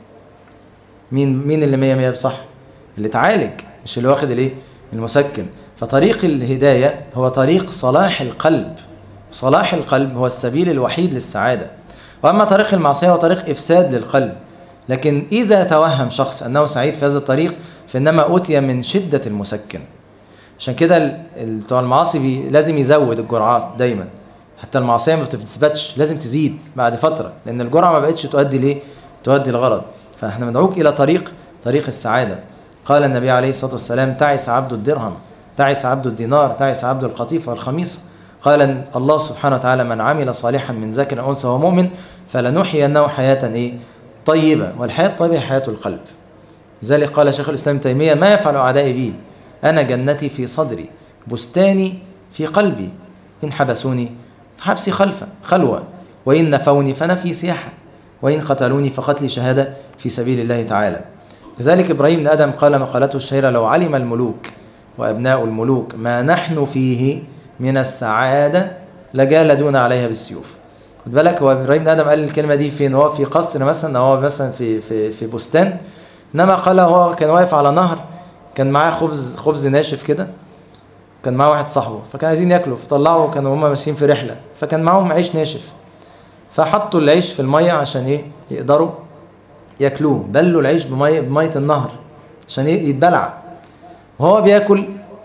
[SPEAKER 1] مين مين اللي 100 100 بصح اللي اتعالج مش اللي واخد الايه المسكن فطريق الهدايه هو طريق صلاح القلب صلاح القلب هو السبيل الوحيد للسعاده واما طريق المعصيه هو طريق افساد للقلب لكن اذا توهم شخص انه سعيد في هذا الطريق فانما اوتي من شده المسكن عشان كده بتوع المعاصي بي لازم يزود الجرعات دايما حتى المعصيه ما بتثبتش لازم تزيد بعد فتره لان الجرعه ما بقتش تؤدي ليه تؤدي الغرض فاحنا مدعوك الى طريق طريق السعاده قال النبي عليه الصلاه والسلام تعس عبد الدرهم تعس عبد الدينار تعس عبد القطيفه والخميصه قال الله سبحانه وتعالى من عمل صالحا من ذكر او انثى وهو مؤمن فلنحيينه حياه ايه طيبه والحياه الطيبه هي حياه القلب لذلك قال شيخ الاسلام ابن تيميه ما يفعل اعدائي بي انا جنتي في صدري بستاني في قلبي ان حبسوني فحبسي خلفه خلوه وان نفوني فنفي سياحه وان قتلوني فقتلي شهاده في سبيل الله تعالى لذلك ابراهيم بن ادم قال مقالته الشهيره لو علم الملوك وابناء الملوك ما نحن فيه من السعاده لجالدون عليها بالسيوف خد بالك هو ابراهيم بن ادم قال الكلمه دي فين هو في قصر مثلا هو مثلا في في في بستان انما قال هو كان واقف على نهر كان معاه خبز خبز ناشف كده كان معاه واحد صاحبه فكان عايزين ياكلوا فطلعوا كانوا هما ماشيين في رحله فكان معاهم عيش ناشف فحطوا العيش في الميه عشان ايه يقدروا ياكلوه بلوا العيش بميه بميه النهر عشان يتبلع وهو بياكل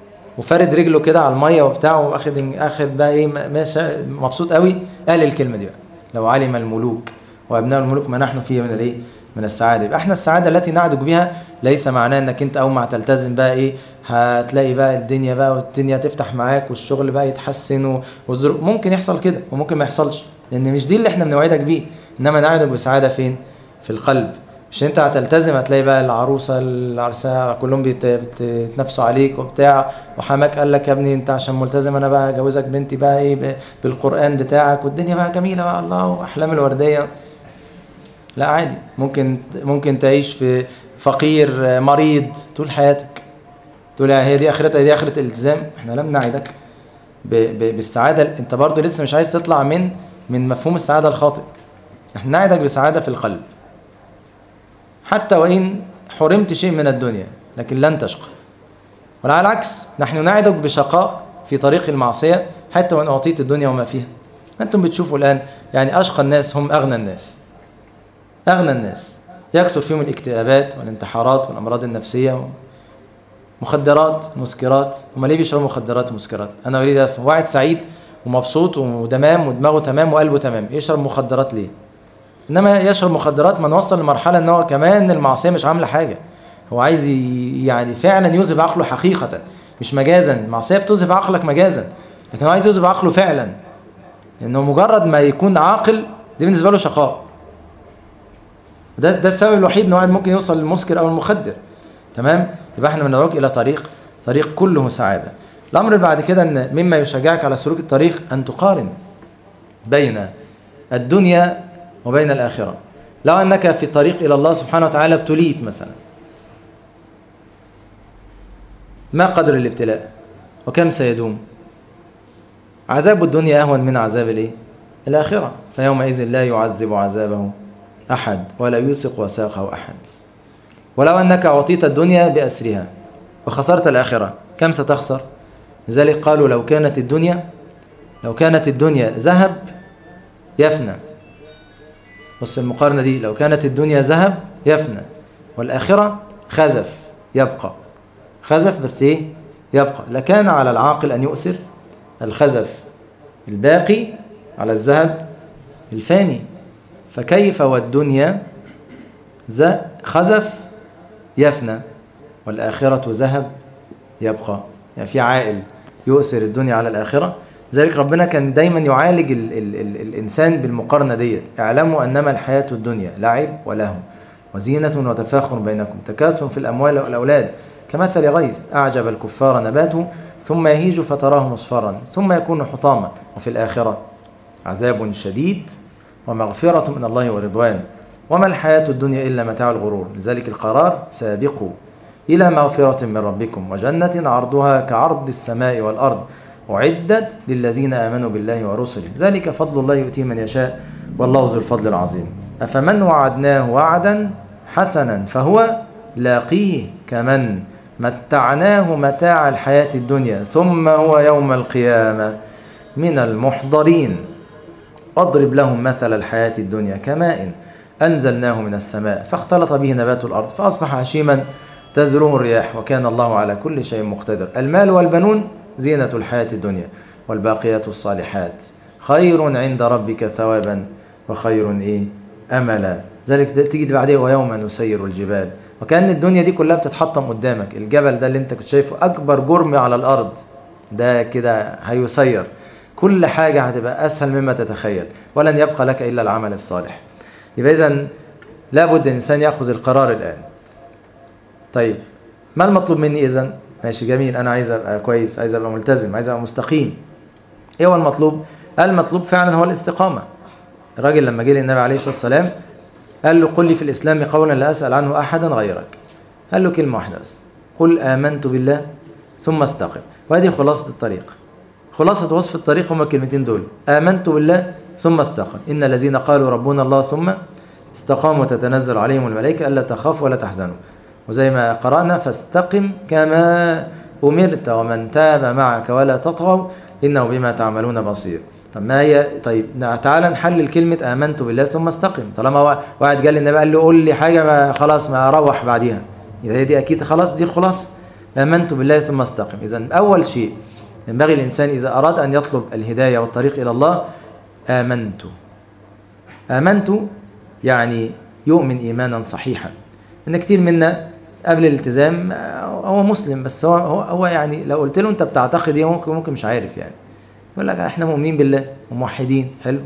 [SPEAKER 1] وفارد رجله كده على الميه وبتاع واخد اخد بقى ايه مبسوط قوي قال الكلمه دي بقى لو علم الملوك وابناء الملوك ما نحن فيه من الايه من السعاده يبقى احنا السعاده التي نعدج بها ليس معناه انك انت اول ما هتلتزم بقى ايه هتلاقي بقى الدنيا بقى والدنيا تفتح معاك والشغل بقى يتحسن والظروف ممكن يحصل كده وممكن ما يحصلش لان مش دي اللي احنا بنوعدك بيه انما نعدج بسعاده فين في القلب مش انت هتلتزم هتلاقي بقى العروسه العرسه كلهم بيتنافسوا عليك وبتاع وحماك قال لك يا ابني انت عشان ملتزم انا بقى اجوزك بنتي بقى ايه بالقران بتاعك والدنيا بقى جميله بقى الله واحلام الورديه لا عادي ممكن ممكن تعيش في فقير مريض طول حياتك تقول هي دي اخرتها هي دي اخره الالتزام احنا لم نعدك بالسعاده انت برضو لسه مش عايز تطلع من من مفهوم السعاده الخاطئ احنا نعدك بسعاده في القلب حتى وان حرمت شيء من الدنيا لكن لن تشقى وعلى العكس نحن نعدك بشقاء في طريق المعصيه حتى وان اعطيت الدنيا وما فيها انتم بتشوفوا الان يعني اشقى الناس هم اغنى الناس اغنى الناس يكثر فيهم الاكتئابات والانتحارات والامراض النفسيه مخدرات مسكرات هما ليه بيشربوا مخدرات ومسكرات انا اريد افهم واحد سعيد ومبسوط وتمام ودماغه تمام وقلبه تمام يشرب مخدرات ليه انما يشرب مخدرات ما نوصل لمرحله ان هو كمان المعصيه مش عامله حاجه هو عايز ي- يعني فعلا يذهب عقله حقيقه مش مجازا المعصيه بتذهب عقلك مجازا لكن هو عايز يذهب عقله فعلا لانه مجرد ما يكون عاقل دي بالنسبه له شقاء وده ده السبب الوحيد ان واحد ممكن يوصل للمسكر او المخدر تمام يبقى احنا بندعوك الى طريق طريق كله سعاده الامر اللي بعد كده ان مما يشجعك على سلوك الطريق ان تقارن بين الدنيا وبين الاخره لو انك في الطريق الى الله سبحانه وتعالى ابتليت مثلا ما قدر الابتلاء وكم سيدوم عذاب الدنيا اهون من عذاب الايه الاخره فيومئذ لا يعذب عذابه احد ولا يوثق وثاقه احد ولو انك اعطيت الدنيا باسرها وخسرت الاخره كم ستخسر لذلك قالوا لو كانت الدنيا لو كانت الدنيا ذهب يفنى بص المقارنه دي لو كانت الدنيا ذهب يفنى والاخره خزف يبقى خزف بس ايه يبقى لكان على العاقل ان يؤثر الخزف الباقي على الذهب الفاني فكيف والدنيا ذا خزف يفنى والآخرة ذهب يبقى يعني في عائل يؤثر الدنيا على الآخرة ذلك ربنا كان دايما يعالج ال ال ال الإنسان بالمقارنة ديت اعلموا أنما الحياة الدنيا لعب ولهو وزينة وتفاخر بينكم تكاثر في الأموال والأولاد كمثل غيث أعجب الكفار نباته ثم يهيج فتراه مصفرا ثم يكون حطاما وفي الآخرة عذاب شديد ومغفرة من الله ورضوان وما الحياة الدنيا إلا متاع الغرور لذلك القرار سابقوا إلى مغفرة من ربكم وجنة عرضها كعرض السماء والأرض أعدت للذين آمنوا بالله ورسله ذلك فضل الله يؤتيه من يشاء والله ذو الفضل العظيم أفمن وعدناه وعدا حسنا فهو لاقيه كمن متعناه متاع الحياة الدنيا ثم هو يوم القيامة من المحضرين واضرب لهم مثل الحياة الدنيا كماء أنزلناه من السماء فاختلط به نبات الأرض فأصبح هشيما تزروه الرياح وكان الله على كل شيء مقتدر المال والبنون زينة الحياة الدنيا والباقيات الصالحات خير عند ربك ثوابا وخير إيه أملا ذلك تيجي بعديه ويوم نسير الجبال وكأن الدنيا دي كلها بتتحطم قدامك الجبل ده اللي انت كنت شايفه أكبر جرم على الأرض ده كده هيسير كل حاجة هتبقى أسهل مما تتخيل ولن يبقى لك إلا العمل الصالح يبقى إذا لابد الإنسان يأخذ القرار الآن طيب ما المطلوب مني إذا ماشي جميل أنا عايز أبقى كويس عايز أبقى ملتزم عايز أبقى مستقيم إيه هو المطلوب المطلوب فعلا هو الاستقامة الراجل لما جه للنبي عليه الصلاة والسلام قال له قل لي في الإسلام قولا لا أسأل عنه أحدا غيرك قال له كلمة واحدة بس قل آمنت بالله ثم استقم وهذه خلاصة الطريق خلاصة وصف الطريق هما الكلمتين دول آمنت بالله ثم استقم إن الذين قالوا ربنا الله ثم استقاموا تتنزل عليهم الملائكة ألا تخافوا ولا تحزنوا وزي ما قرأنا فاستقم كما أمرت ومن تاب معك ولا تطغوا إنه بما تعملون بصير طب ما هي طيب تعالى نحلل كلمة آمنت بالله ثم استقم طالما واحد قال للنبي قال له قول لي حاجة ما خلاص ما أروح بعديها يبقى دي أكيد خلاص دي الخلاصة آمنت بالله ثم استقم إذا أول شيء ينبغي الإنسان إذا أراد أن يطلب الهداية والطريق إلى الله آمنت آمنت يعني يؤمن إيمانا صحيحا إن كتير منا قبل الالتزام هو مسلم بس هو هو, هو يعني لو قلت له أنت بتعتقد إيه ممكن ممكن مش عارف يعني يقول لك إحنا مؤمنين بالله وموحدين حلو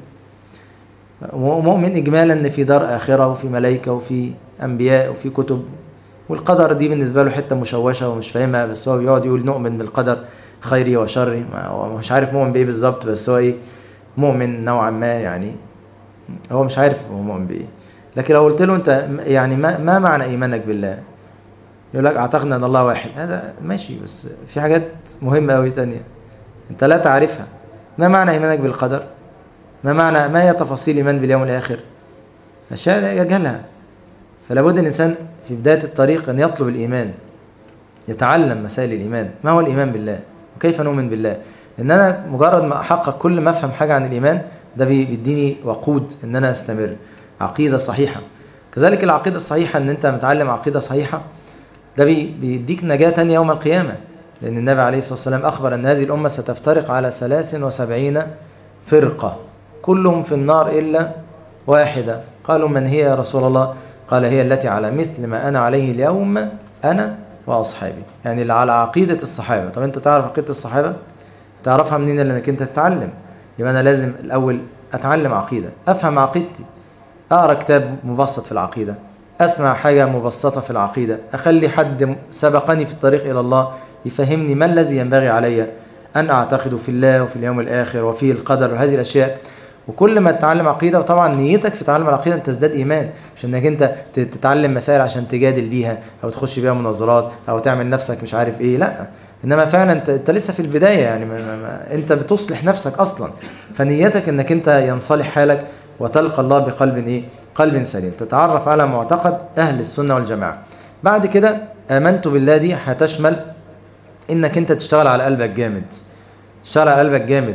[SPEAKER 1] ومؤمن إجمالا إن في دار آخرة وفي ملائكة وفي أنبياء وفي كتب والقدر دي بالنسبة له حتة مشوشة ومش فاهمها بس هو بيقعد يقول نؤمن بالقدر خيري وشري هو مش عارف مؤمن بايه بالظبط بس هو ايه مؤمن نوعا ما يعني هو مش عارف هو مؤمن بايه لكن لو قلت له انت يعني ما, ما معنى ايمانك بالله يقول لك اعتقد ان الله واحد هذا ماشي بس في حاجات مهمه قوي تانية انت لا تعرفها ما معنى ايمانك بالقدر ما معنى ما هي تفاصيل الايمان باليوم الاخر اشياء يجهلها فلا بد الانسان في بدايه الطريق ان يطلب الايمان يتعلم مسائل الايمان ما هو الايمان بالله وكيف نؤمن بالله ان انا مجرد ما احقق كل ما افهم حاجه عن الايمان ده بيديني وقود ان انا استمر عقيده صحيحه كذلك العقيده الصحيحه ان انت متعلم عقيده صحيحه ده بيديك نجاة تانية يوم القيامة لأن النبي عليه الصلاة والسلام أخبر أن هذه الأمة ستفترق على ثلاث وسبعين فرقة كلهم في النار إلا واحدة قالوا من هي يا رسول الله قال هي التي على مثل ما أنا عليه اليوم أنا وأصحابي يعني اللي على عقيدة الصحابة طب أنت تعرف عقيدة الصحابة تعرفها منين لأنك أنت تتعلم يبقى أنا لازم الأول أتعلم عقيدة أفهم عقيدتي أقرأ كتاب مبسط في العقيدة أسمع حاجة مبسطة في العقيدة أخلي حد سبقني في الطريق إلى الله يفهمني ما الذي ينبغي علي أن أعتقد في الله وفي اليوم الآخر وفي القدر وهذه الأشياء وكل ما تتعلم عقيدة وطبعا نيتك في تعلم العقيدة أن تزداد إيمان مش أنك أنت تتعلم مسائل عشان تجادل بيها أو تخش بيها مناظرات أو تعمل نفسك مش عارف إيه لا إنما فعلا أنت, انت لسه في البداية يعني ما ما أنت بتصلح نفسك أصلا فنيتك أنك أنت ينصلح حالك وتلقى الله بقلب إيه؟ قلب سليم تتعرف على معتقد أهل السنة والجماعة بعد كده آمنت بالله دي هتشمل إنك أنت تشتغل على قلبك جامد تشتغل على قلبك جامد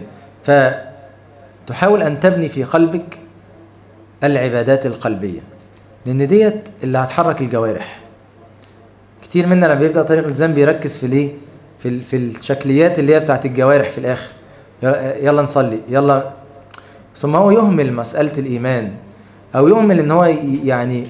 [SPEAKER 1] فتحاول أن تبني في قلبك العبادات القلبية لأن ديت اللي هتحرك الجوارح كتير منا لما بيبدأ طريق الالتزام بيركز في الايه في في الشكليات اللي هي بتاعت الجوارح في الآخر يلا نصلي يلا ثم هو يهمل مسألة الإيمان أو يهمل إن هو يعني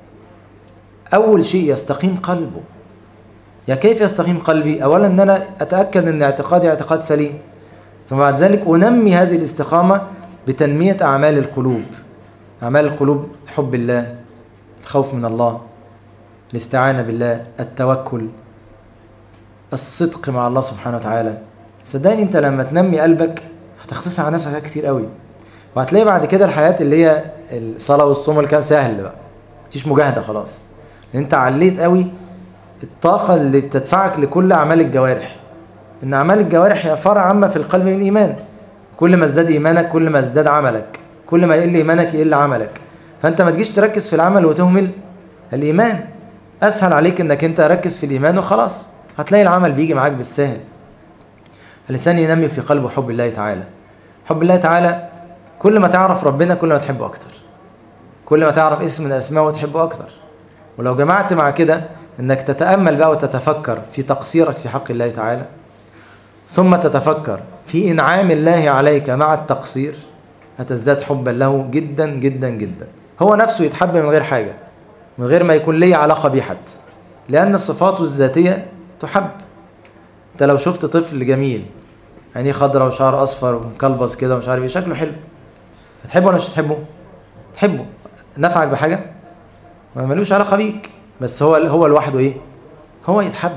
[SPEAKER 1] أول شيء يستقيم قلبه يا كيف يستقيم قلبي أولا أن أنا أتأكد أن اعتقادي اعتقاد سليم ثم بعد ذلك أنمي هذه الاستقامة بتنمية أعمال القلوب أعمال القلوب حب الله الخوف من الله الاستعانة بالله التوكل الصدق مع الله سبحانه وتعالى صدقني انت لما تنمي قلبك هتختصر على نفسك كتير قوي وهتلاقي بعد كده الحياة اللي هي الصلاة والصوم والكلام سهل بقى مفيش مجاهدة خلاص لان انت عليت قوي الطاقة اللي بتدفعك لكل أعمال الجوارح إن أعمال الجوارح هي فرع عامة في القلب من الإيمان كل ما ازداد إيمانك كل ما ازداد عملك كل ما يقل إيمانك يقل عملك فأنت ما تجيش تركز في العمل وتهمل الإيمان أسهل عليك إنك أنت ركز في الإيمان وخلاص هتلاقي العمل بيجي معاك بالسهل فالإنسان ينمي في قلبه حب الله تعالى حب الله تعالى كل ما تعرف ربنا كل ما تحبه أكتر كل ما تعرف اسم من أسماءه وتحبه أكتر ولو جمعت مع كده انك تتأمل بقى وتتفكر في تقصيرك في حق الله تعالى ثم تتفكر في إنعام الله عليك مع التقصير هتزداد حبا له جدا جدا جدا هو نفسه يتحب من غير حاجة من غير ما يكون ليه علاقة بيه حد لأن صفاته الذاتية تحب انت لو شفت طفل جميل عينيه خضراء وشعر اصفر ومكلبص كده ومش عارف ايه شكله حلو هتحبه ولا مش هتحبه تحبه نفعك بحاجه ما ملوش علاقه بيك بس هو هو لوحده ايه هو يتحب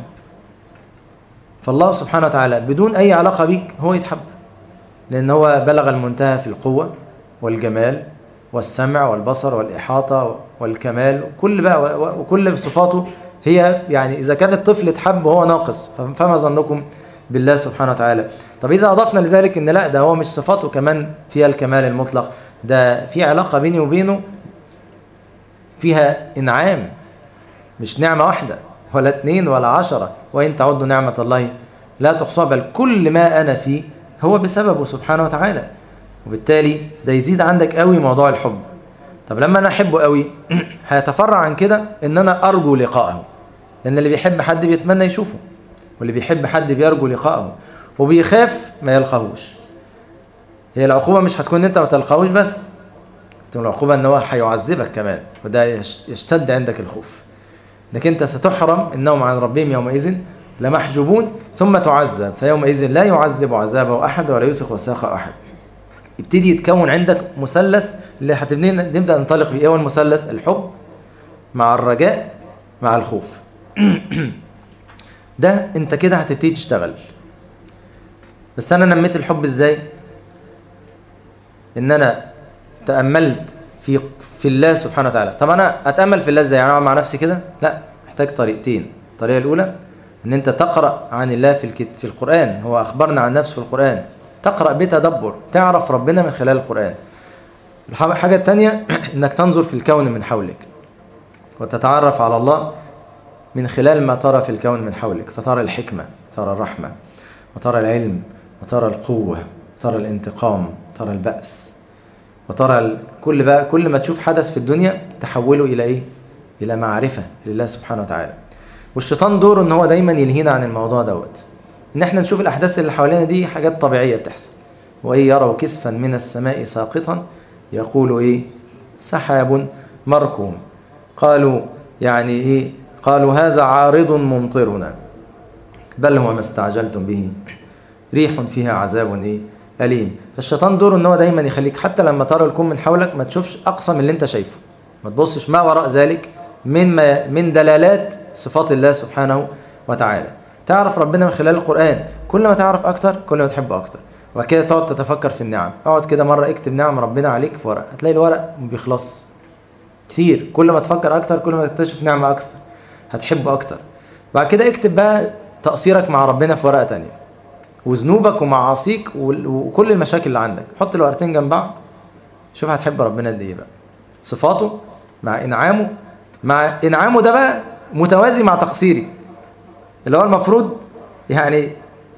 [SPEAKER 1] فالله سبحانه وتعالى بدون اي علاقه بيك هو يتحب لان هو بلغ المنتهى في القوه والجمال والسمع والبصر والاحاطه والكمال كل بقى وكل صفاته هي يعني اذا كان الطفل اتحب وهو ناقص فما ظنكم بالله سبحانه وتعالى طب اذا اضفنا لذلك ان لا ده هو مش صفاته كمان فيها الكمال المطلق ده في علاقه بيني وبينه فيها انعام مش نعمة واحدة ولا اتنين ولا عشرة وإن تعدوا نعمة الله لا تحصى بل كل ما أنا فيه هو بسببه سبحانه وتعالى وبالتالي ده يزيد عندك قوي موضوع الحب طب لما أنا أحبه قوي هيتفرع عن كده إن أنا أرجو لقائه لأن اللي بيحب حد بيتمنى يشوفه واللي بيحب حد بيرجو لقائه وبيخاف ما يلقاهوش هي العقوبة مش هتكون انت ما تلقاهوش بس تكون العقوبة ان هو هيعذبك كمان وده يشتد عندك الخوف انك انت ستحرم انهم عن ربهم يومئذ لمحجوبون ثم تعذب فيومئذ لا يعذب عذابه احد ولا يوثق وثاق احد يبتدي يتكون عندك مثلث اللي هتبني نبدا ننطلق بيه اول مثلث الحب مع الرجاء مع الخوف ده انت كده هتبتدي تشتغل بس انا نميت الحب ازاي ان انا تاملت في في الله سبحانه وتعالى طب انا اتامل في الله ازاي يعني مع نفسي كده لا محتاج طريقتين الطريقه الاولى ان انت تقرا عن الله في الكت... في القران هو اخبرنا عن نفسه في القران تقرا بتدبر تعرف ربنا من خلال القران الحاجه الثانيه انك تنظر في الكون من حولك وتتعرف على الله من خلال ما ترى في الكون من حولك فترى الحكمه ترى الرحمه وترى العلم وترى القوه ترى الانتقام ترى البأس وترى كل بقى كل ما تشوف حدث في الدنيا تحوله الى ايه الى معرفه لله سبحانه وتعالى والشيطان دوره ان هو دايما يلهينا عن الموضوع دوت ان احنا نشوف الاحداث اللي حوالينا دي حاجات طبيعيه بتحصل وان يروا كسفا من السماء ساقطا يقول ايه سحاب مركوم قالوا يعني ايه قالوا هذا عارض ممطرنا بل هو ما استعجلتم به ريح فيها عذاب ايه اليم فالشيطان دوره ان هو دايما يخليك حتى لما ترى الكون من حولك ما تشوفش اقصى من اللي انت شايفه ما تبصش ما وراء ذلك من ما من دلالات صفات الله سبحانه وتعالى تعرف ربنا من خلال القرآن كل ما تعرف أكتر كل ما تحبه أكتر وبعد كده تقعد تتفكر في النعم اقعد كده مرة اكتب نعم ربنا عليك في ورق هتلاقي الورق ما بيخلص كتير كل ما تفكر أكتر كل ما تكتشف نعمة أكثر هتحبه أكتر بعد كده اكتب بقى تقصيرك مع ربنا في ورقة تانية وذنوبك ومعاصيك وكل المشاكل اللي عندك حط الورقتين جنب بعض شوف هتحب ربنا قد ايه بقى صفاته مع انعامه مع انعامه ده بقى متوازي مع تقصيري اللي هو المفروض يعني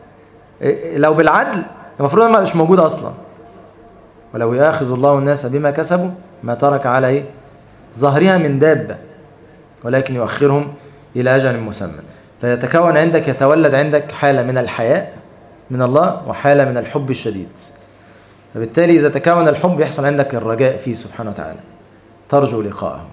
[SPEAKER 1] لو بالعدل المفروض ما مش موجود اصلا ولو ياخذ الله الناس بما كسبوا ما ترك على ايه ظهرها من دابه ولكن يؤخرهم الى اجل مسمى فيتكون عندك يتولد عندك حاله من الحياء من الله وحاله من الحب الشديد فبالتالي اذا تكون الحب يحصل عندك الرجاء فيه سبحانه وتعالى ترجو لقاءه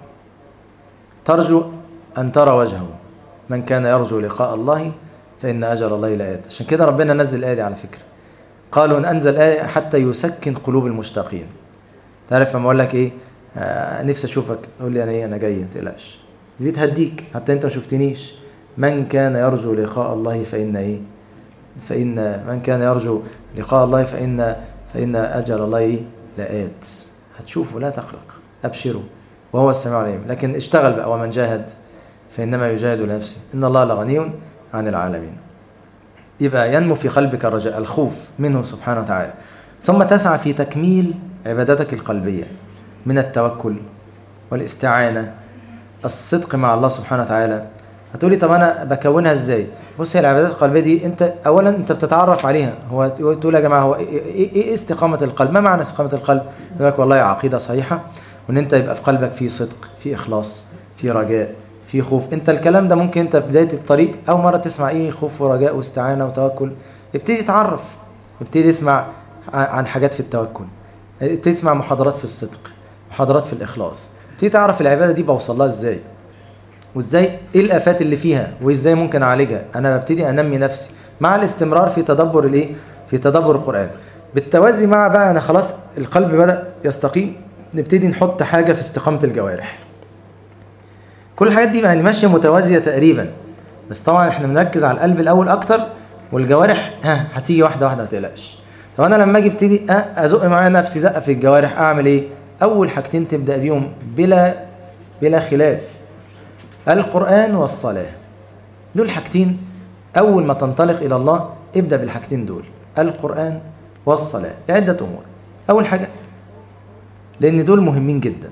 [SPEAKER 1] ترجو ان ترى وجهه من كان يرجو لقاء الله فإن أجل الله لآت عشان كده ربنا نزل الآية دي على فكرة قالوا أن أنزل آية حتى يسكن قلوب المشتاقين تعرف لما أقول لك إيه آه نفسي أشوفك تقول لي أنا إيه أنا جاي ما تقلقش دي تهديك حتى أنت ما شفتنيش من كان يرجو لقاء الله فإن إيه فإن من كان يرجو لقاء الله فإن فإن أجل الله إيه لآت هتشوفه لا تقلق أبشروا وهو السميع العليم لكن اشتغل بقى ومن جاهد فإنما يجاهد لنفسه إن الله لغني عن العالمين يبقى ينمو في قلبك الرجاء الخوف منه سبحانه وتعالى ثم تسعى في تكميل عبادتك القلبية من التوكل والاستعانة الصدق مع الله سبحانه وتعالى هتقولي طب انا بكونها ازاي بص هي العبادات القلبيه دي انت اولا انت بتتعرف عليها هو تقول يا جماعه هو ايه, إيه استقامه القلب ما معنى استقامه القلب يقول لك والله عقيده صحيحه وان انت يبقى في قلبك في صدق في اخلاص في رجاء في خوف انت الكلام ده ممكن انت في بدايه الطريق اول مره تسمع ايه خوف ورجاء واستعانه وتوكل ابتدي تعرف ابتدي اسمع عن حاجات في التوكل ابتدي تسمع محاضرات في الصدق محاضرات في الاخلاص ابتدي تعرف العباده دي بوصل لها ازاي وازاي ايه الافات اللي فيها وازاي ممكن اعالجها انا ببتدي انمي نفسي مع الاستمرار في تدبر الايه في تدبر القران بالتوازي مع بقى انا خلاص القلب بدا يستقيم نبتدي نحط حاجه في استقامه الجوارح كل الحاجات دي يعني ماشيه متوازيه تقريبا بس طبعا احنا بنركز على القلب الاول اكتر والجوارح ها هتيجي واحده واحده ما تقلقش طب انا لما اجي ابتدي ازق معايا نفسي زقه في الجوارح اعمل ايه اول حاجتين تبدا بيهم بلا بلا خلاف القران والصلاه دول حاجتين اول ما تنطلق الى الله ابدا بالحاجتين دول القران والصلاه لعده امور اول حاجه لان دول مهمين جدا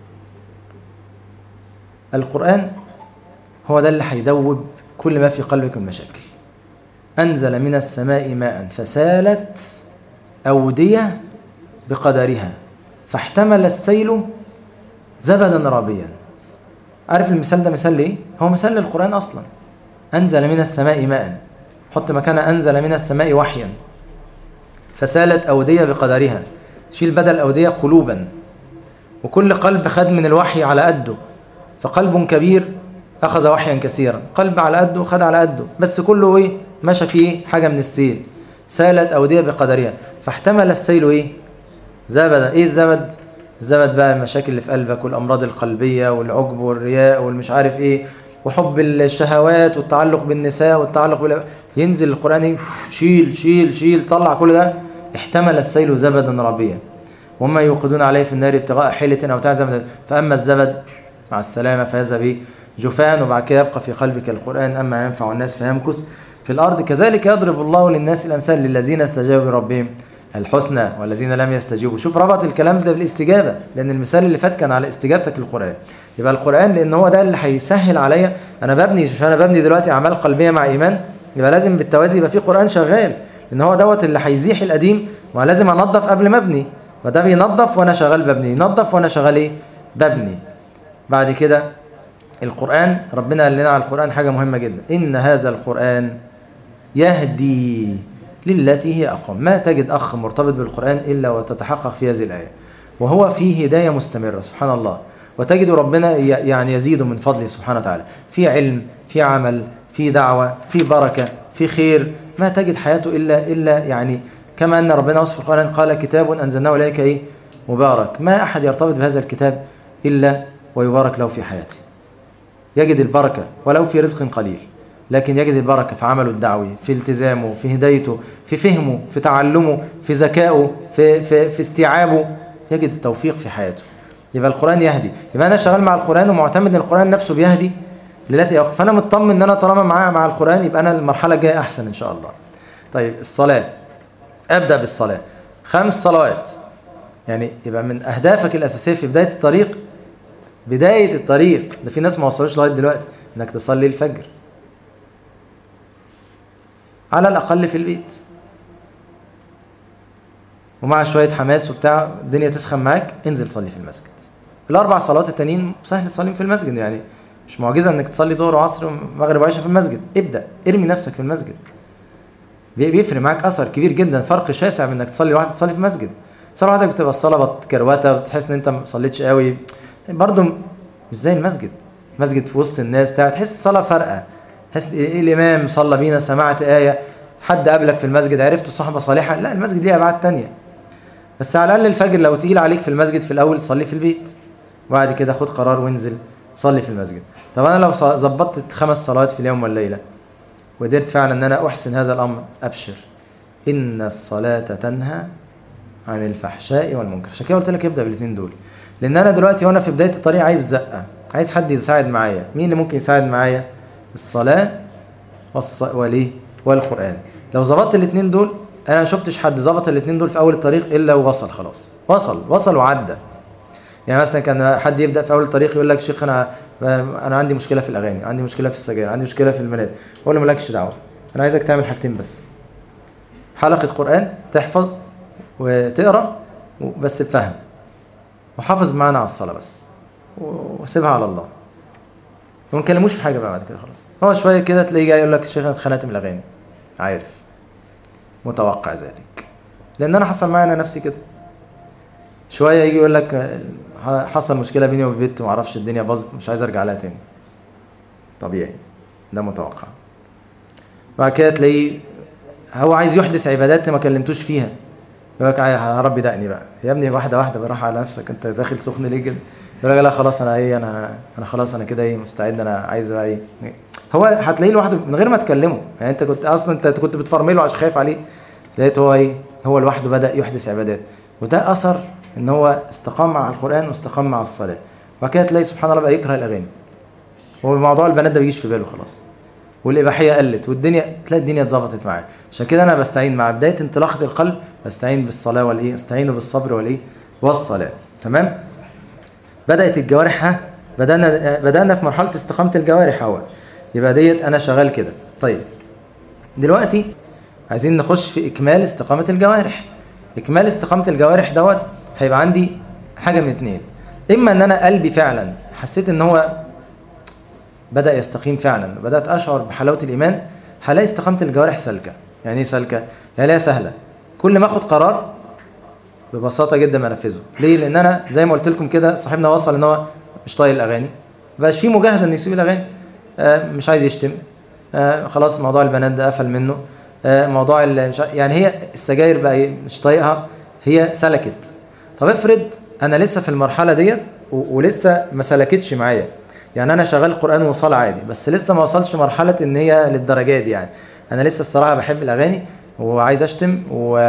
[SPEAKER 1] القرآن هو ده اللي هيدوب كل ما في قلبك من مشاكل أنزل من السماء ماء فسالت أودية بقدرها فاحتمل السيل زبدا رابيا عارف المثال ده مثال ليه؟ هو مثال للقرآن أصلا أنزل من السماء ماء حط مكان أنزل من السماء وحيا فسالت أودية بقدرها شيل بدل أودية قلوبا وكل قلب خد من الوحي على قده فقلب كبير أخذ وحيا كثيرا قلب على قده خد على قده بس كله إيه مشى فيه حاجة من السيل سالت أودية بقدرها فاحتمل السيل إيه زبدا إيه الزبد الزبد بقى المشاكل اللي في قلبك والأمراض القلبية والعجب والرياء والمش عارف إيه وحب الشهوات والتعلق بالنساء والتعلق بال... ينزل القرآن إيه شيل شيل شيل طلع كل ده احتمل السيل زبدا ربيا وما يوقدون عليه في النار ابتغاء حيلة أو تعزم فأما الزبد مع السلامة فهذا جفان وبعد كده يبقى في قلبك القرآن أما ينفع الناس فيمكث في الأرض كذلك يضرب الله للناس الأمثال للذين استجابوا بربهم الحسنى والذين لم يستجيبوا شوف ربط الكلام ده بالاستجابة لأن المثال اللي فات كان على استجابتك للقرآن يبقى القرآن لأن هو ده اللي هيسهل عليا أنا ببني مش أنا ببني دلوقتي أعمال قلبية مع إيمان يبقى لازم بالتوازي يبقى في قرآن شغال لأن هو دوت اللي هيزيح القديم ولازم أنظف قبل ما أبني وده بينظف وأنا شغال ببني ينظف وأنا شغال إيه ببني بعد كده القرآن ربنا قال لنا على القرآن حاجة مهمة جدا إن هذا القرآن يهدي للتي هي أقوم ما تجد أخ مرتبط بالقرآن إلا وتتحقق في هذه الآية وهو فيه هداية مستمرة سبحان الله وتجد ربنا يعني يزيد من فضله سبحانه وتعالى في علم في عمل في دعوة في بركة في خير ما تجد حياته إلا إلا يعني كما أن ربنا وصف القرآن قال كتاب أنزلناه إليك إيه مبارك ما أحد يرتبط بهذا الكتاب إلا ويبارك له في حياته يجد البركة ولو في رزق قليل لكن يجد البركة في عمله الدعوي في التزامه في هدايته في فهمه في تعلمه في ذكائه في, في, في استيعابه يجد التوفيق في حياته يبقى القرآن يهدي يبقى أنا شغال مع القرآن ومعتمد أن القرآن نفسه بيهدي للتي يوقف فأنا مطمن أن أنا طالما معاه مع القرآن يبقى أنا المرحلة الجاية أحسن إن شاء الله طيب الصلاة أبدأ بالصلاة خمس صلوات يعني يبقى من أهدافك الأساسية في بداية الطريق بداية الطريق ده في ناس ما وصلوش لغاية دلوقتي إنك تصلي الفجر على الأقل في البيت ومع شوية حماس وبتاع الدنيا تسخن معاك انزل صلي في المسجد الأربع صلوات التانيين سهل تصليهم في المسجد يعني مش معجزة انك تصلي ظهر وعصر ومغرب وعشاء في المسجد ابدأ ارمي نفسك في المسجد بيفرق معاك أثر كبير جدا فرق شاسع من انك تصلي لوحدك تصلي في المسجد صلاة لوحدك بتبقى الصلاة بتكروتة بتحس ان انت ما صليتش قوي برضه مش زي المسجد مسجد في وسط الناس بتاع تحس الصلاة فارقة تحس إيه الإمام صلى بينا سمعت آية حد قابلك في المسجد عرفت صحبة صالحة لا المسجد ليه أبعاد تانية بس على الأقل الفجر لو تقيل عليك في المسجد في الأول صلي في البيت وبعد كده خد قرار وانزل صلي في المسجد طب أنا لو ظبطت خمس صلوات في اليوم والليلة وقدرت فعلا أن أنا أحسن هذا الأمر أبشر إن الصلاة تنهى عن الفحشاء والمنكر عشان كده قلت لك ابدأ بالاثنين دول لأن أنا دلوقتي وأنا في بداية الطريق عايز زقة عايز حد يساعد معايا مين اللي ممكن يساعد معايا الصلاة والص... والإيه والقرآن لو ظبطت الاثنين دول انا ما شفتش حد ظبط الاثنين دول في اول الطريق الا ووصل خلاص وصل وصل وعدى يعني مثلا كان حد يبدا في اول الطريق يقول لك شيخ انا انا عندي مشكله في الاغاني عندي مشكله في السجاير عندي مشكله في المناد اقول له مالكش دعوه انا عايزك تعمل حاجتين بس حلقه قران تحفظ وتقرا بس بفهم وحافظ معانا على الصلاه بس وسيبها على الله وما نكلموش في حاجه بقى بعد كده خلاص هو شويه كده تلاقيه جاي يقول لك شيخ انا اتخنقت من الاغاني عارف متوقع ذلك لان انا حصل معايا انا نفسي كده شويه يجي يقول لك حصل مشكله بيني وبين بنت ما اعرفش الدنيا باظت مش عايز ارجع لها تاني طبيعي ده متوقع بعد كده تلاقيه هو عايز يحدث عبادات ما كلمتوش فيها يقول لك يا رب دقني بقى يا ابني واحده واحده براحه على نفسك انت داخل سخن ليه كده يقول لك لا خلاص انا ايه انا انا خلاص انا كده ايه مستعد انا عايز بقى ايه هو هتلاقيه لوحده من غير ما تكلمه يعني انت كنت اصلا انت كنت بتفرمله عشان خايف عليه لقيت هو ايه هو لوحده بدا يحدث عبادات وده اثر ان هو استقام مع القران واستقام مع الصلاه وبعد كده تلاقي سبحان الله بقى يكره الاغاني هو موضوع البنات ده بيجيش في باله خلاص والاباحيه قلت والدنيا تلاقي الدنيا اتظبطت معاه عشان كده انا بستعين مع بدايه انطلاقه القلب بستعين بالصلاه والايه استعينوا بالصبر والايه والصلاه تمام بدات الجوارح ها بدانا بدانا في مرحله استقامه الجوارح اهوت يبقى ديت انا شغال كده طيب دلوقتي عايزين نخش في اكمال استقامه الجوارح اكمال استقامه الجوارح دوت هيبقى عندي حاجه من اتنين اما ان انا قلبي فعلا حسيت ان هو بدا يستقيم فعلا بدات اشعر بحلاوه الايمان هلاقي استقامه الجوارح سالكه يعني ايه سالكه يعني هي سهله كل ما اخد قرار ببساطه جدا بنفذه ليه لان انا زي ما قلت لكم كده صاحبنا وصل ان هو مش طايق الاغاني مبقاش في مجاهده انه يسيب الاغاني آه مش عايز يشتم آه خلاص موضوع البنات ده قفل منه آه موضوع مش يعني هي السجاير بقى مش طايقها هي سلكت طب افرض انا لسه في المرحله ديت ولسه ما سلكتش معايا يعني انا شغال قران وصلاه عادي بس لسه ما وصلش مرحله ان هي للدرجه دي يعني انا لسه الصراحه بحب الاغاني وعايز اشتم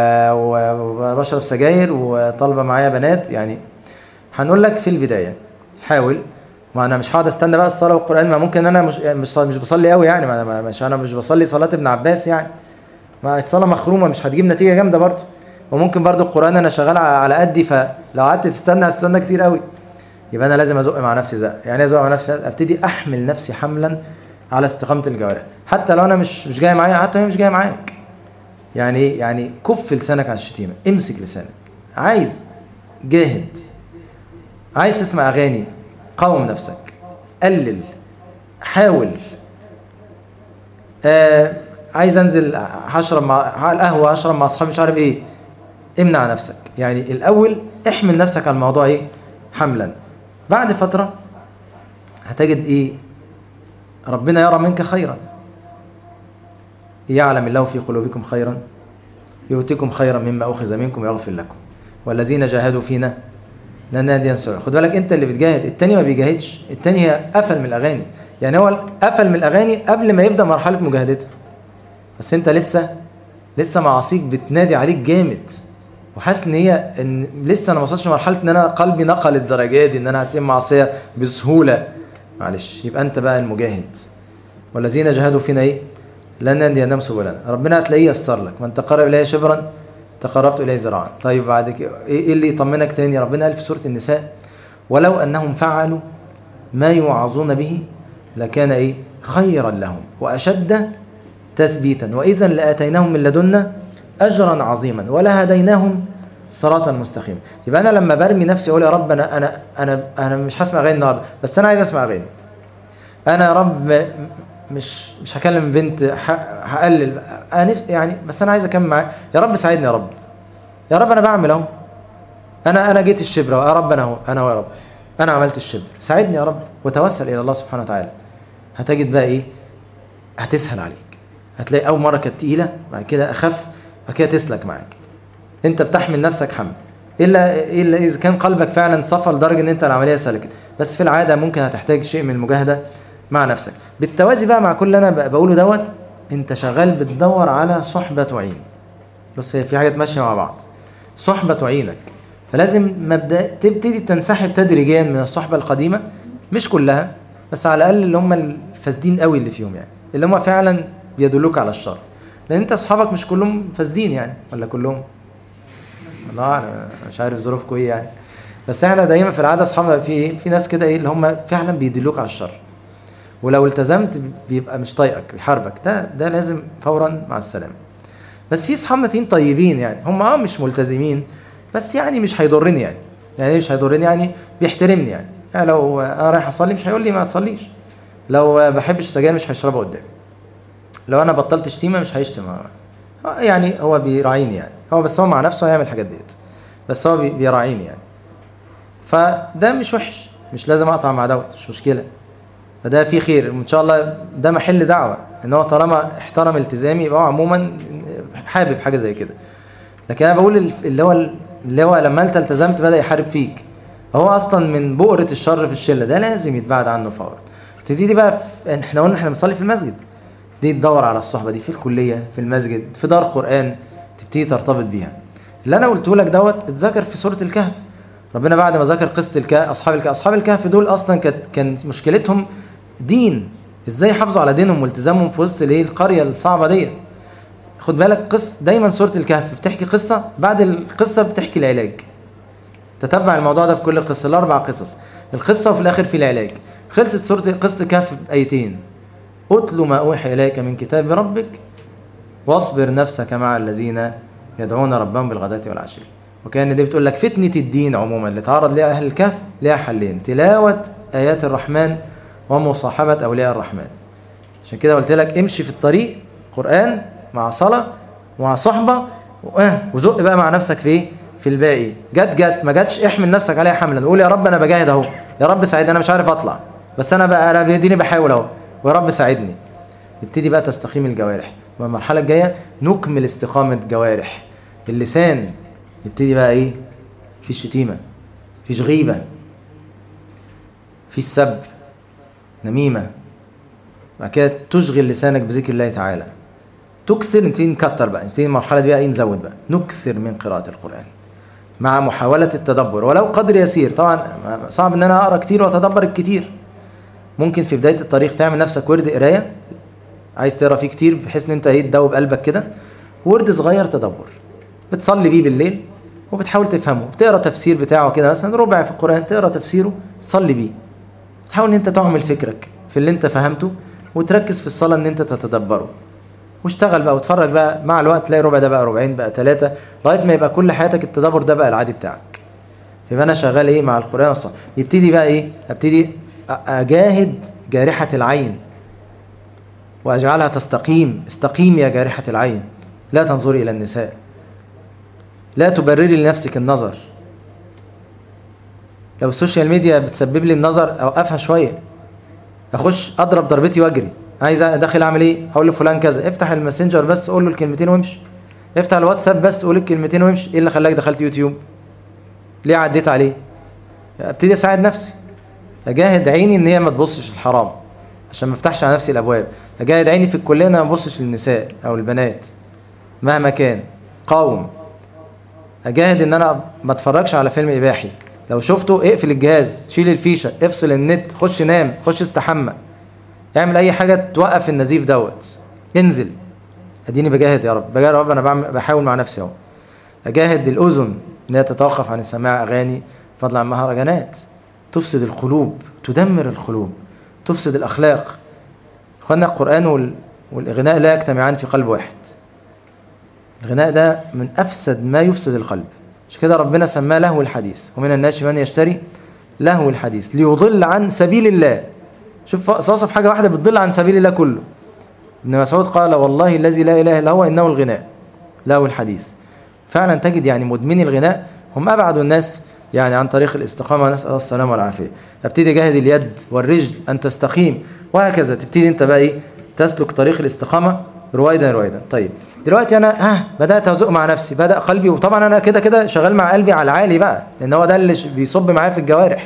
[SPEAKER 1] وبشرب سجاير وطالبه معايا بنات يعني هنقول لك في البدايه حاول ما انا مش هقعد استنى بقى الصلاه والقران ما ممكن انا مش مش مش بصلي قوي يعني ما مش انا مش بصلي صلاه ابن عباس يعني ما الصلاه مخرومه مش هتجيب نتيجه جامده برضه وممكن برضه القران انا شغال على قدي فلو قعدت تستنى هتستنى كتير قوي يبقى انا لازم ازق مع نفسي زق يعني ازق مع نفسي ابتدي احمل نفسي حملا على استقامه الجوارح حتى لو انا مش مش جاي معايا حتى هي مش جايه معاك يعني ايه يعني كف لسانك عن الشتيمه امسك لسانك عايز جاهد عايز تسمع اغاني قاوم نفسك قلل حاول آه عايز انزل هشرب مع على القهوه هشرب مع اصحابي مش عارف ايه امنع نفسك يعني الاول احمل نفسك على الموضوع ايه حملا بعد فتره هتجد ايه ربنا يرى منك خيرا يعلم الله في قلوبكم خيرا يؤتكم خيرا مما اخذ منكم ويغفر لكم والذين جاهدوا فينا لنهديهم سبلا خد بالك انت اللي بتجاهد التاني ما بيجاهدش التاني هي قفل من الاغاني يعني هو قفل من الاغاني قبل ما يبدا مرحله مجاهدتها بس انت لسه لسه معاصيك بتنادي عليك جامد وحاسس ان هي ان لسه انا ما وصلتش لمرحله ان انا قلبي نقل الدرجات دي ان انا هسيب معصيه بسهوله معلش يبقى انت بقى المجاهد والذين جاهدوا فينا ايه لن نهدينهم سبلنا ربنا هتلاقيه يسر لك من تقرب اليه شبرا تقربت اليه ذراعا طيب بعد كده ايه اللي يطمنك تاني ربنا قال في سوره النساء ولو انهم فعلوا ما يوعظون به لكان ايه خيرا لهم واشد تثبيتا واذا لاتيناهم من لدنا اجرا عظيما ولهديناهم صراطا مستقيما يبقى انا لما برمي نفسي اقول يا رب انا انا انا انا مش هسمع اغاني النهارده بس انا عايز اسمع اغاني انا يا رب مش مش هكلم بنت هقلل انا يعني بس انا عايز اكمل معاه يا رب ساعدني يا رب يا رب انا بعمل اهو انا انا جيت الشبر يا رب انا اهو انا يا رب انا عملت الشبر ساعدني يا رب وتوسل الى الله سبحانه وتعالى هتجد بقى ايه هتسهل عليك هتلاقي اول مره كانت تقيله بعد كده اخف بعد كده تسلك معاك انت بتحمل نفسك حمل الا الا اذا كان قلبك فعلا صفى لدرجه ان انت العمليه سلكت بس في العاده ممكن هتحتاج شيء من المجاهده مع نفسك بالتوازي بقى مع كل اللي انا بقوله دوت انت شغال بتدور على صحبه تعين بص هي في حاجات ماشيه مع بعض صحبه تعينك فلازم مبدا تبتدي تنسحب تدريجيا من الصحبه القديمه مش كلها بس على الاقل اللي هم الفاسدين قوي اللي فيهم يعني اللي هم فعلا بيدلوك على الشر لان انت اصحابك مش كلهم فاسدين يعني ولا كلهم الله انا مش عارف ظروفكم ايه يعني بس احنا دايما في العاده اصحابنا في ايه في ناس كده ايه اللي هم فعلا بيدلوك على الشر ولو التزمت بيبقى مش طايقك بيحاربك ده ده لازم فورا مع السلامه بس في اصحاب متين طيبين يعني هم اه مش ملتزمين بس يعني مش هيضرني يعني يعني مش هيضرني يعني بيحترمني يعني يعني لو انا رايح اصلي مش هيقول لي ما تصليش لو بحبش السجاير مش هيشربها قدامي لو انا بطلت شتيمه مش هيشتم يعني هو بيراعيني يعني هو بس هو مع نفسه هيعمل الحاجات ديت بس هو بيراعيني يعني فده مش وحش مش لازم اقطع مع دوت مش مشكله فده في خير وان شاء الله ده محل دعوه ان هو طالما احترم التزامي يبقى هو عموما حابب حاجه زي كده لكن انا بقول اللي هو اللي هو لما انت التزمت بدا يحارب فيك هو اصلا من بؤره الشر في الشله ده لازم يتبعد عنه فورا تبتدي بقى في احنا قلنا احنا بنصلي في المسجد دي تدور على الصحبه دي في الكليه في المسجد في دار قران تبتدي ترتبط بيها اللي انا قلته لك دوت اتذكر في سوره الكهف ربنا بعد ما ذكر قصه الكهف اصحاب الكهف اصحاب الكهف دول اصلا كانت كان مشكلتهم دين ازاي يحافظوا على دينهم والتزامهم في وسط الايه القريه الصعبه ديت خد بالك قص دايما سوره الكهف بتحكي قصه بعد القصه بتحكي العلاج تتبع الموضوع ده في كل قصه الاربع قصص القصه وفي الاخر في العلاج خلصت سوره قصه الكهف بايتين اتل ما اوحي اليك من كتاب ربك واصبر نفسك مع الذين يدعون ربهم بالغداة والعشي وكان دي بتقول لك فتنة الدين عموما اللي تعرض لها أهل الكهف لها حلين تلاوة آيات الرحمن ومصاحبة أولياء الرحمن عشان كده قلت لك امشي في الطريق قرآن مع صلاة مع صحبة وزق بقى مع نفسك في ايه في الباقي جت جت ما جاتش احمل نفسك عليها حملا قول يا رب انا بجاهد اهو يا رب ساعدني انا مش عارف اطلع بس انا بقى انا بيديني بحاول اهو ويا رب ساعدني يبتدي بقى تستقيم الجوارح والمرحلة الجاية نكمل استقامة جوارح اللسان يبتدي بقى ايه في الشتيمة فيش غيبة في السب نميمة بعد كده تشغل لسانك بذكر الله تعالى تكثر نبتدي نكتر بقى نبتدي المرحلة دي بقى ايه نزود بقى نكثر من قراءة القرآن مع محاولة التدبر ولو قدر يسير طبعا صعب ان انا اقرا كتير واتدبر الكتير ممكن في بداية الطريق تعمل نفسك ورد قراية عايز تقرا فيه كتير بحيث ان انت ايه تدوب قلبك كده ورد صغير تدبر بتصلي بيه بالليل وبتحاول تفهمه بتقرا تفسير بتاعه كده مثلا ربع في القران تقرا تفسيره تصلي بيه تحاول ان انت تعمل فكرك في اللي انت فهمته وتركز في الصلاه ان انت تتدبره واشتغل بقى واتفرج بقى مع الوقت تلاقي ربع ده بقى ربعين بقى ثلاثه لغايه ما يبقى كل حياتك التدبر ده بقى العادي بتاعك يبقى انا شغال ايه مع القران الصح يبتدي بقى ايه ابتدي اجاهد جارحة العين وأجعلها تستقيم استقيم يا جارحة العين لا تنظري إلى النساء لا تبرري لنفسك النظر لو السوشيال ميديا بتسبب لي النظر أوقفها شوية أخش أضرب ضربتي وأجري عايز داخل أعمل إيه؟ أقول لفلان كذا افتح الماسنجر بس قول له الكلمتين وامشي افتح الواتساب بس قول الكلمتين وامشي إيه اللي خلاك دخلت يوتيوب؟ ليه عديت عليه؟ ابتدي أساعد نفسي أجاهد عيني إن هي ما تبصش الحرام عشان ما افتحش على نفسي الابواب اجاهد عيني في الكليه ان ما ابصش للنساء او البنات مهما كان قاوم اجاهد ان انا ما اتفرجش على فيلم اباحي لو شفته اقفل الجهاز شيل الفيشه افصل النت خش نام خش استحمى اعمل اي حاجه توقف النزيف دوت انزل اديني بجاهد يا رب بجاهد يا رب انا بعمل بحاول مع نفسي اهو اجاهد الاذن ان هي تتوقف عن سماع اغاني فضلا عن مهرجانات تفسد القلوب تدمر القلوب تفسد الأخلاق إخوانا القرآن والإغناء لا يجتمعان في قلب واحد الغناء ده من أفسد ما يفسد القلب عشان كده ربنا سماه لهو الحديث ومن الناس من يشتري لهو الحديث ليضل عن سبيل الله شوف صوصف حاجة واحدة بتضل عن سبيل الله كله ابن مسعود قال والله الذي لا إله إلا هو إنه الغناء لهو الحديث فعلا تجد يعني مدمني الغناء هم أبعد الناس يعني عن طريق الاستقامة نسأل الله السلامة والعافية ابتدي جاهد اليد والرجل أن تستقيم وهكذا تبتدي أنت بقى إيه تسلك طريق الاستقامة رويدا رويدا طيب دلوقتي أنا ها بدأت أزق مع نفسي بدأ قلبي وطبعا أنا كده كده شغال مع قلبي على العالي بقى لأن هو ده اللي بيصب معايا في الجوارح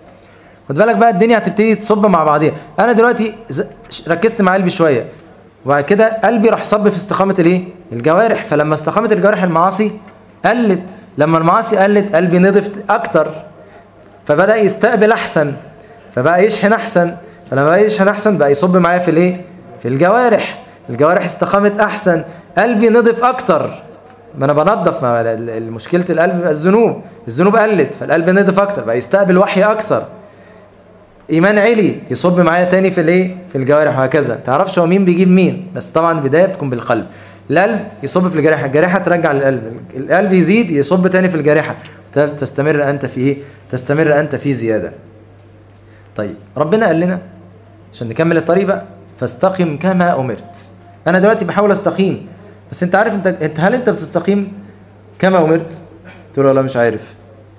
[SPEAKER 1] خد بالك بقى الدنيا هتبتدي تصب مع بعضيها أنا دلوقتي ركزت مع قلبي شوية وبعد كده قلبي راح صب في استقامة الايه الجوارح فلما استقامت الجوارح المعاصي قلت لما المعاصي قلت قلبي نضف اكتر فبدا يستقبل احسن فبقى يشحن احسن فلما بقى يشحن احسن بقى يصب معايا في الايه في الجوارح الجوارح استقامت احسن قلبي نضف اكتر ما انا بنضف مشكله القلب الذنوب الذنوب قلت فالقلب نضف اكتر بقى يستقبل وحي اكتر ايمان علي يصب معايا تاني في الايه في الجوارح وهكذا تعرفش هو مين بيجيب مين بس طبعا البدايه بتكون بالقلب القلب يصب في الجارحة الجارحة ترجع للقلب القلب يزيد يصب تاني في الجارحة تستمر أنت في إيه تستمر أنت في زيادة طيب ربنا قال لنا عشان نكمل الطريق بقى فاستقم كما أمرت أنا دلوقتي بحاول أستقيم بس أنت عارف أنت, أنت هل أنت بتستقيم كما أمرت تقول والله مش عارف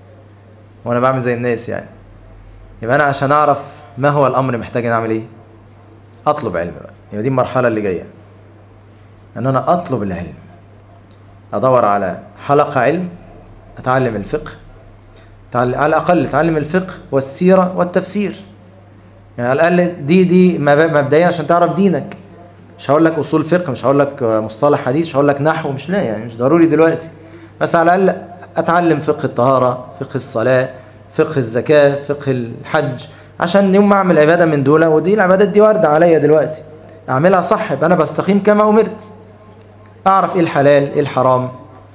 [SPEAKER 1] وأنا بعمل زي الناس يعني يبقى أنا عشان أعرف ما هو الأمر محتاج أن أعمل إيه أطلب علم بقى يبقى دي المرحلة اللي جاية ان انا اطلب العلم ادور على حلقة علم اتعلم الفقه على الاقل اتعلم الفقه والسيرة والتفسير يعني على الاقل دي دي مبدئيا عشان تعرف دينك مش هقول لك اصول فقه مش هقول لك مصطلح حديث مش هقول لك نحو مش لا يعني مش ضروري دلوقتي بس على الاقل اتعلم فقه الطهارة فقه الصلاة فقه الزكاة فقه الحج عشان يوم ما اعمل عبادة من دول ودي العبادات دي واردة عليا دلوقتي اعملها صح يبقى انا بستقيم كما امرت اعرف ايه الحلال ايه الحرام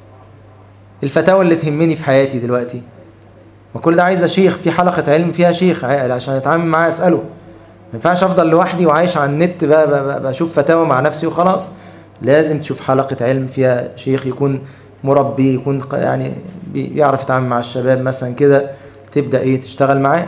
[SPEAKER 1] الفتاوى اللي تهمني في حياتي دلوقتي وكل ده عايز شيخ في حلقة علم فيها شيخ عشان اتعامل معاه اسأله ما ينفعش افضل لوحدي وعايش على النت بقى, بقى, بقى بشوف فتاوى مع نفسي وخلاص لازم تشوف حلقة علم فيها شيخ يكون مربي يكون يعني بيعرف يتعامل مع الشباب مثلا كده تبدأ ايه تشتغل معاه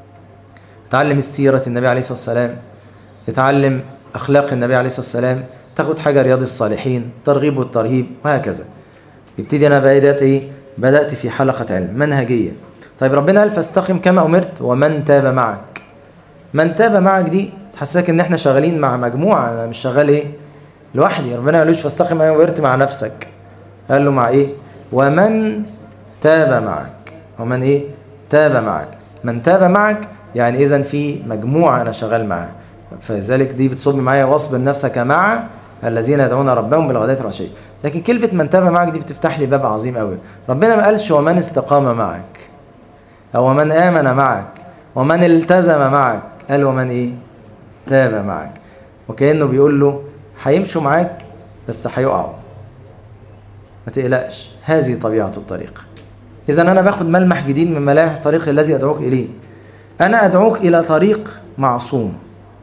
[SPEAKER 1] تتعلم السيرة النبي عليه الصلاة والسلام تتعلم أخلاق النبي عليه الصلاة والسلام تاخد حاجة رياض الصالحين ترغيب والترهيب وهكذا يبتدي أنا بدأت إيه بدأت في حلقة علم منهجية طيب ربنا قال فاستقم كما أمرت ومن تاب معك من تاب معك دي تحسسك إن إحنا شغالين مع مجموعة أنا مش شغال إيه لوحدي ربنا قالوش فاستقم كما أمرت مع نفسك قال له مع إيه ومن تاب معك ومن إيه تاب معك من تاب معك يعني إذا في مجموعة أنا شغال معاها فلذلك دي بتصب معايا واصبر نفسك مع الذين يدعون ربهم بالغداة والعشي لكن كلمة من تاب معك دي بتفتح لي باب عظيم قوي ربنا ما قالش ومن استقام معك أو ومن آمن معك ومن التزم معك قال ومن إيه تاب معك وكأنه بيقول له هيمشوا معاك بس هيقعوا ما تقلقش هذه طبيعة الطريق إذا أنا باخد ملمح جديد من ملامح الطريق الذي أدعوك إليه أنا أدعوك إلى طريق معصوم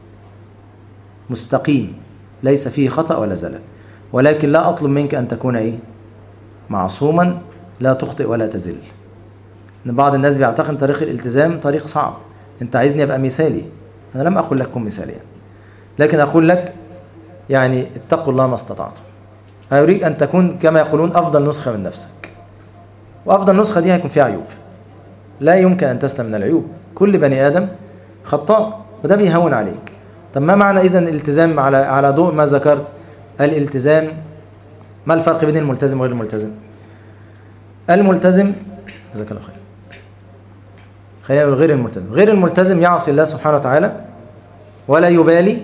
[SPEAKER 1] مستقيم ليس فيه خطأ ولا زلل ولكن لا أطلب منك أن تكون إيه معصوما لا تخطئ ولا تزل إن بعض الناس بيعتقد طريق الالتزام طريق صعب أنت عايزني أبقى مثالي أنا لم أقل لك كن مثاليا لكن أقول لك يعني اتقوا الله ما استطعتم أنا أريد أن تكون كما يقولون أفضل نسخة من نفسك وأفضل نسخة دي هيكون فيها عيوب لا يمكن أن تسلم من العيوب كل بني آدم خطاء وده بيهون عليك طب ما معنى إذن الالتزام على على ضوء ما ذكرت الالتزام ما الفرق بين الملتزم وغير الملتزم الملتزم جزاك الله خير خلينا نقول غير الملتزم غير الملتزم يعصي الله سبحانه وتعالى ولا يبالي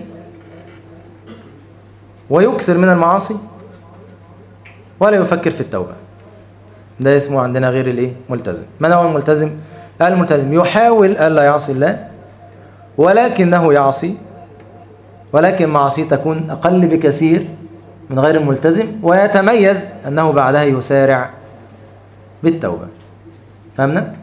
[SPEAKER 1] ويكثر من المعاصي ولا يفكر في التوبة ده اسمه عندنا غير الايه ملتزم من هو الملتزم الملتزم يحاول الا يعصي الله ولكنه يعصي ولكن معصيه تكون اقل بكثير من غير الملتزم ويتميز انه بعدها يسارع بالتوبه فهمنا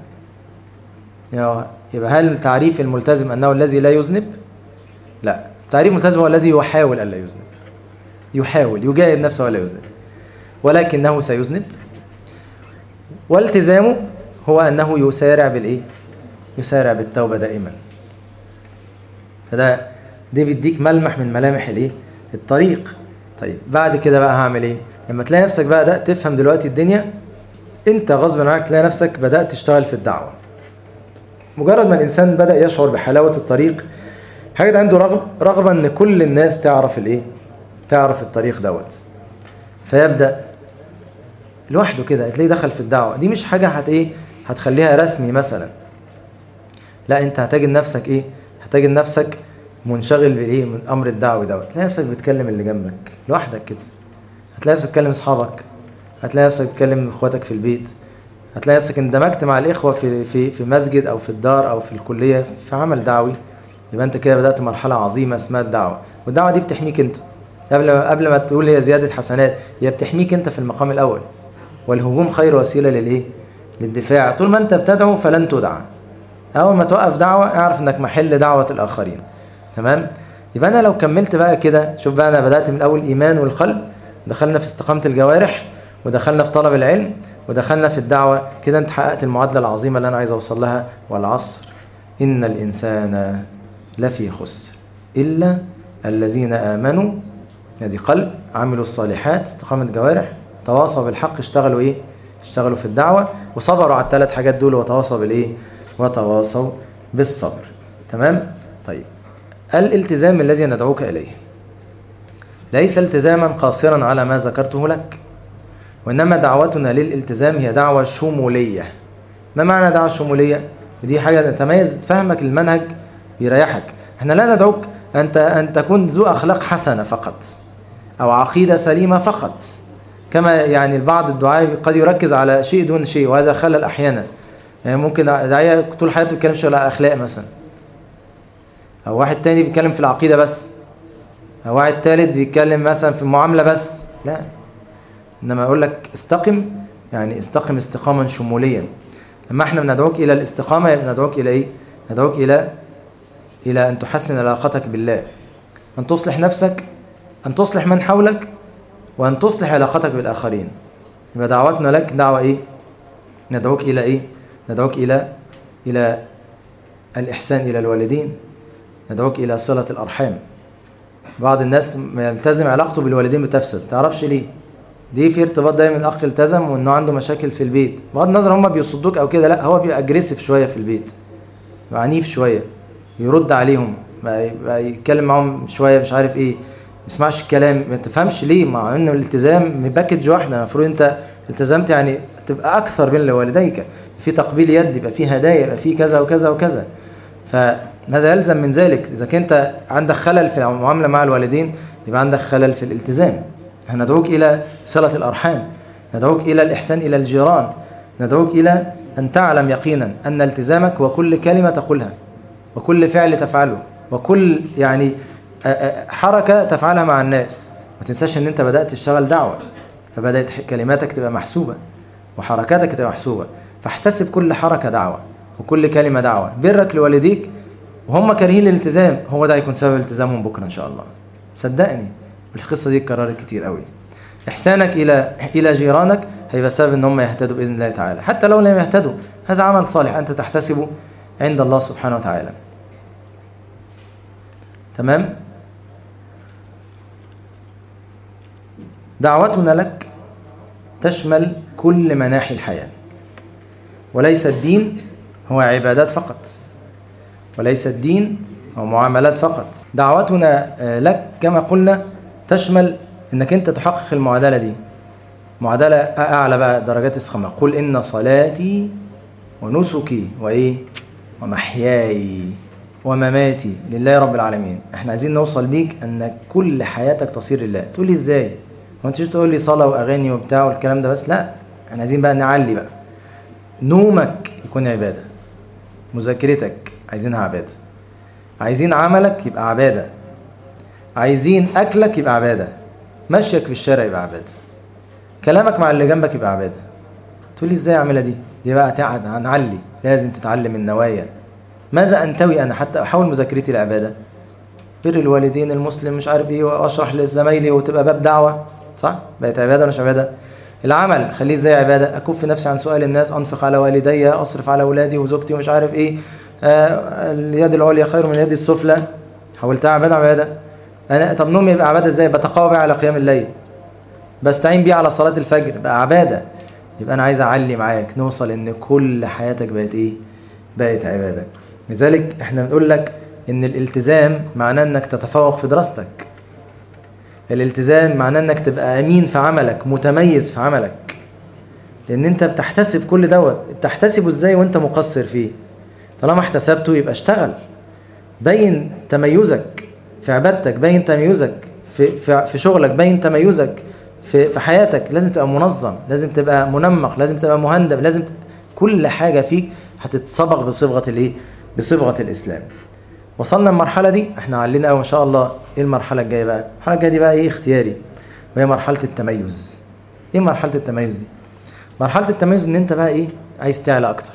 [SPEAKER 1] يبقى هل تعريف الملتزم انه الذي لا يذنب لا تعريف الملتزم هو الذي يحاول الا يذنب يحاول يجاهد نفسه ولا يذنب ولكنه سيذنب والتزامه هو أنه يسارع بالإيه؟ يسارع بالتوبة دائما فده دي بيديك ملمح من ملامح الإيه؟ الطريق طيب بعد كده بقى هعمل إيه؟ لما تلاقي نفسك بقى بدأت تفهم دلوقتي الدنيا أنت غصب عنك تلاقي نفسك بدأت تشتغل في الدعوة مجرد ما الإنسان بدأ يشعر بحلاوة الطريق حاجة عنده رغب رغبة إن كل الناس تعرف الإيه؟ تعرف الطريق دوت فيبدأ لوحده كده هتلاقيه دخل في الدعوه دي مش حاجه هت ايه هتخليها رسمي مثلا لا انت هتجد نفسك ايه هتجد نفسك منشغل بايه من امر الدعوي دوت تلاقي نفسك بتكلم اللي جنبك لوحدك كده هتلاقي نفسك بتكلم اصحابك هتلاقي نفسك بتكلم اخواتك في البيت هتلاقي نفسك اندمجت مع الاخوه في في في مسجد او في الدار او في الكليه في عمل دعوي يبقى انت كده بدات مرحله عظيمه اسمها الدعوه والدعوه دي بتحميك انت قبل ما قبل ما تقول هي زياده حسنات هي بتحميك انت في المقام الاول والهجوم خير وسيله للايه للدفاع طول ما انت بتدعو فلن تدعى اول ما توقف دعوه اعرف انك محل دعوه الاخرين تمام يبقى انا لو كملت بقى كده شوف بقى انا بدات من اول ايمان والقلب دخلنا في استقامه الجوارح ودخلنا في طلب العلم ودخلنا في الدعوه كده انت حققت المعادله العظيمه اللي انا عايز اوصل لها والعصر ان الانسان لفي خسر الا الذين امنوا ادي قلب عملوا الصالحات استقامه جوارح تواصوا بالحق اشتغلوا ايه اشتغلوا في الدعوة وصبروا على الثلاث حاجات دول وتواصوا بالايه وتواصوا بالصبر تمام طيب الالتزام الذي ندعوك اليه ليس التزاما قاصرا على ما ذكرته لك وانما دعوتنا للالتزام هي دعوة شمولية ما معنى دعوة شمولية ودي حاجة تميز فهمك المنهج يريحك احنا لا ندعوك انت ان تكون ذو اخلاق حسنة فقط او عقيدة سليمة فقط كما يعني بعض الدعاء قد يركز على شيء دون شيء وهذا خلل احيانا يعني ممكن داعيه طول حياته بيتكلم على الاخلاق مثلا او واحد تاني بيتكلم في العقيده بس او واحد تالت بيتكلم مثلا في المعامله بس لا انما اقول لك استقم يعني استقم استقاما شموليا لما احنا بندعوك الى الاستقامه بندعوك الى ايه ندعوك الى الى ان تحسن علاقتك بالله ان تصلح نفسك ان تصلح من حولك وأن تصلح علاقتك بالآخرين يبقى دعوتنا لك دعوة إيه؟ ندعوك إلى إيه؟ ندعوك إلى إلى الإحسان إلى الوالدين ندعوك إلى صلة الأرحام بعض الناس يلتزم علاقته بالوالدين بتفسد تعرفش ليه دي في ارتباط دايما الاخ التزم وانه عنده مشاكل في البيت بغض النظر هم بيصدوك او كده لا هو بيبقى اجريسيف شويه في البيت عنيف شويه يرد عليهم يتكلم معاهم شويه مش عارف ايه يسمعش الكلام ما تفهمش ليه مع ان الالتزام باكج واحده المفروض انت التزمت يعني تبقى اكثر بين لوالديك في تقبيل يد يبقى في هدايا يبقى في كذا وكذا وكذا فماذا يلزم من ذلك اذا كنت عندك خلل في المعامله مع الوالدين يبقى عندك خلل في الالتزام ندعوك الى صله الارحام ندعوك الى الاحسان الى الجيران ندعوك الى ان تعلم يقينا ان التزامك هو كل كلمه تقولها وكل فعل تفعله وكل يعني حركة تفعلها مع الناس ما تنساش ان انت بدأت تشتغل دعوة فبدأت كلماتك تبقى محسوبة وحركاتك تبقى محسوبة فاحتسب كل حركة دعوة وكل كلمة دعوة برك لوالديك وهم كارهين الالتزام هو ده هيكون سبب التزامهم بكرة ان شاء الله صدقني القصة دي اتكررت كتير قوي احسانك الى الى جيرانك هيبقى سبب ان هم يهتدوا باذن الله تعالى حتى لو لم يهتدوا هذا عمل صالح انت تحتسبه عند الله سبحانه وتعالى تمام دعوتنا لك تشمل كل مناحي الحياة وليس الدين هو عبادات فقط وليس الدين هو معاملات فقط دعوتنا لك كما قلنا تشمل انك انت تحقق المعادلة دي معادلة أعلى بقى درجات السخامة قل إن صلاتي ونسكي وإيه ومحياي ومماتي لله رب العالمين احنا عايزين نوصل بيك ان كل حياتك تصير لله تقول لي ازاي هو انت تقول لي صلاه واغاني وبتاع والكلام ده بس لا احنا عايزين بقى نعلي بقى نومك يكون عباده مذاكرتك عايزينها عباده عايزين عملك يبقى عباده عايزين اكلك يبقى عباده مشيك في الشارع يبقى عباده كلامك مع اللي جنبك يبقى عباده تقول لي ازاي اعملها دي دي بقى تقعد هنعلي لازم تتعلم النوايا ماذا انتوي انا حتى احول مذاكرتي العباده بر الوالدين المسلم مش عارف ايه واشرح لزمايلي وتبقى باب دعوه صح بقت عباده مش عباده العمل خليه ازاي عباده اكف نفسي عن سؤال الناس انفق على والدي اصرف على اولادي وزوجتي ومش عارف ايه آه اليد العليا خير من اليد السفلى حولتها عباده عباده انا طب نومي يبقى عباده ازاي بتقوى بيه على قيام الليل بستعين بيه على صلاه الفجر بقى عباده يبقى انا عايز اعلي معاك نوصل ان كل حياتك بقت ايه بقت عباده لذلك احنا بنقول لك ان الالتزام معناه انك تتفوق في دراستك الالتزام معناه انك تبقى امين في عملك متميز في عملك لان انت بتحتسب كل دوت بتحتسبه ازاي وانت مقصر فيه طالما احتسبته يبقى اشتغل بين تميزك في عبادتك بين تميزك في في, في شغلك بين تميزك في في حياتك لازم تبقى منظم لازم تبقى منمق لازم تبقى مهندم لازم ت... كل حاجه فيك هتتصبغ بصبغه الايه بصبغه الاسلام وصلنا المرحله دي احنا علينا قوي ما شاء الله ايه المرحله الجايه بقى المرحله الجايه دي بقى ايه اختياري وهي مرحله التميز ايه مرحله التميز دي مرحله التميز ان انت بقى ايه عايز تعلى اكتر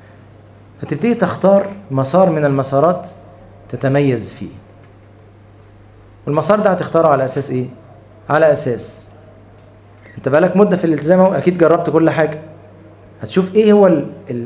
[SPEAKER 1] فتبتدي تختار مسار من المسارات تتميز فيه والمسار ده هتختاره على اساس ايه على اساس انت بقالك مده في الالتزام اكيد جربت كل حاجه هتشوف ايه هو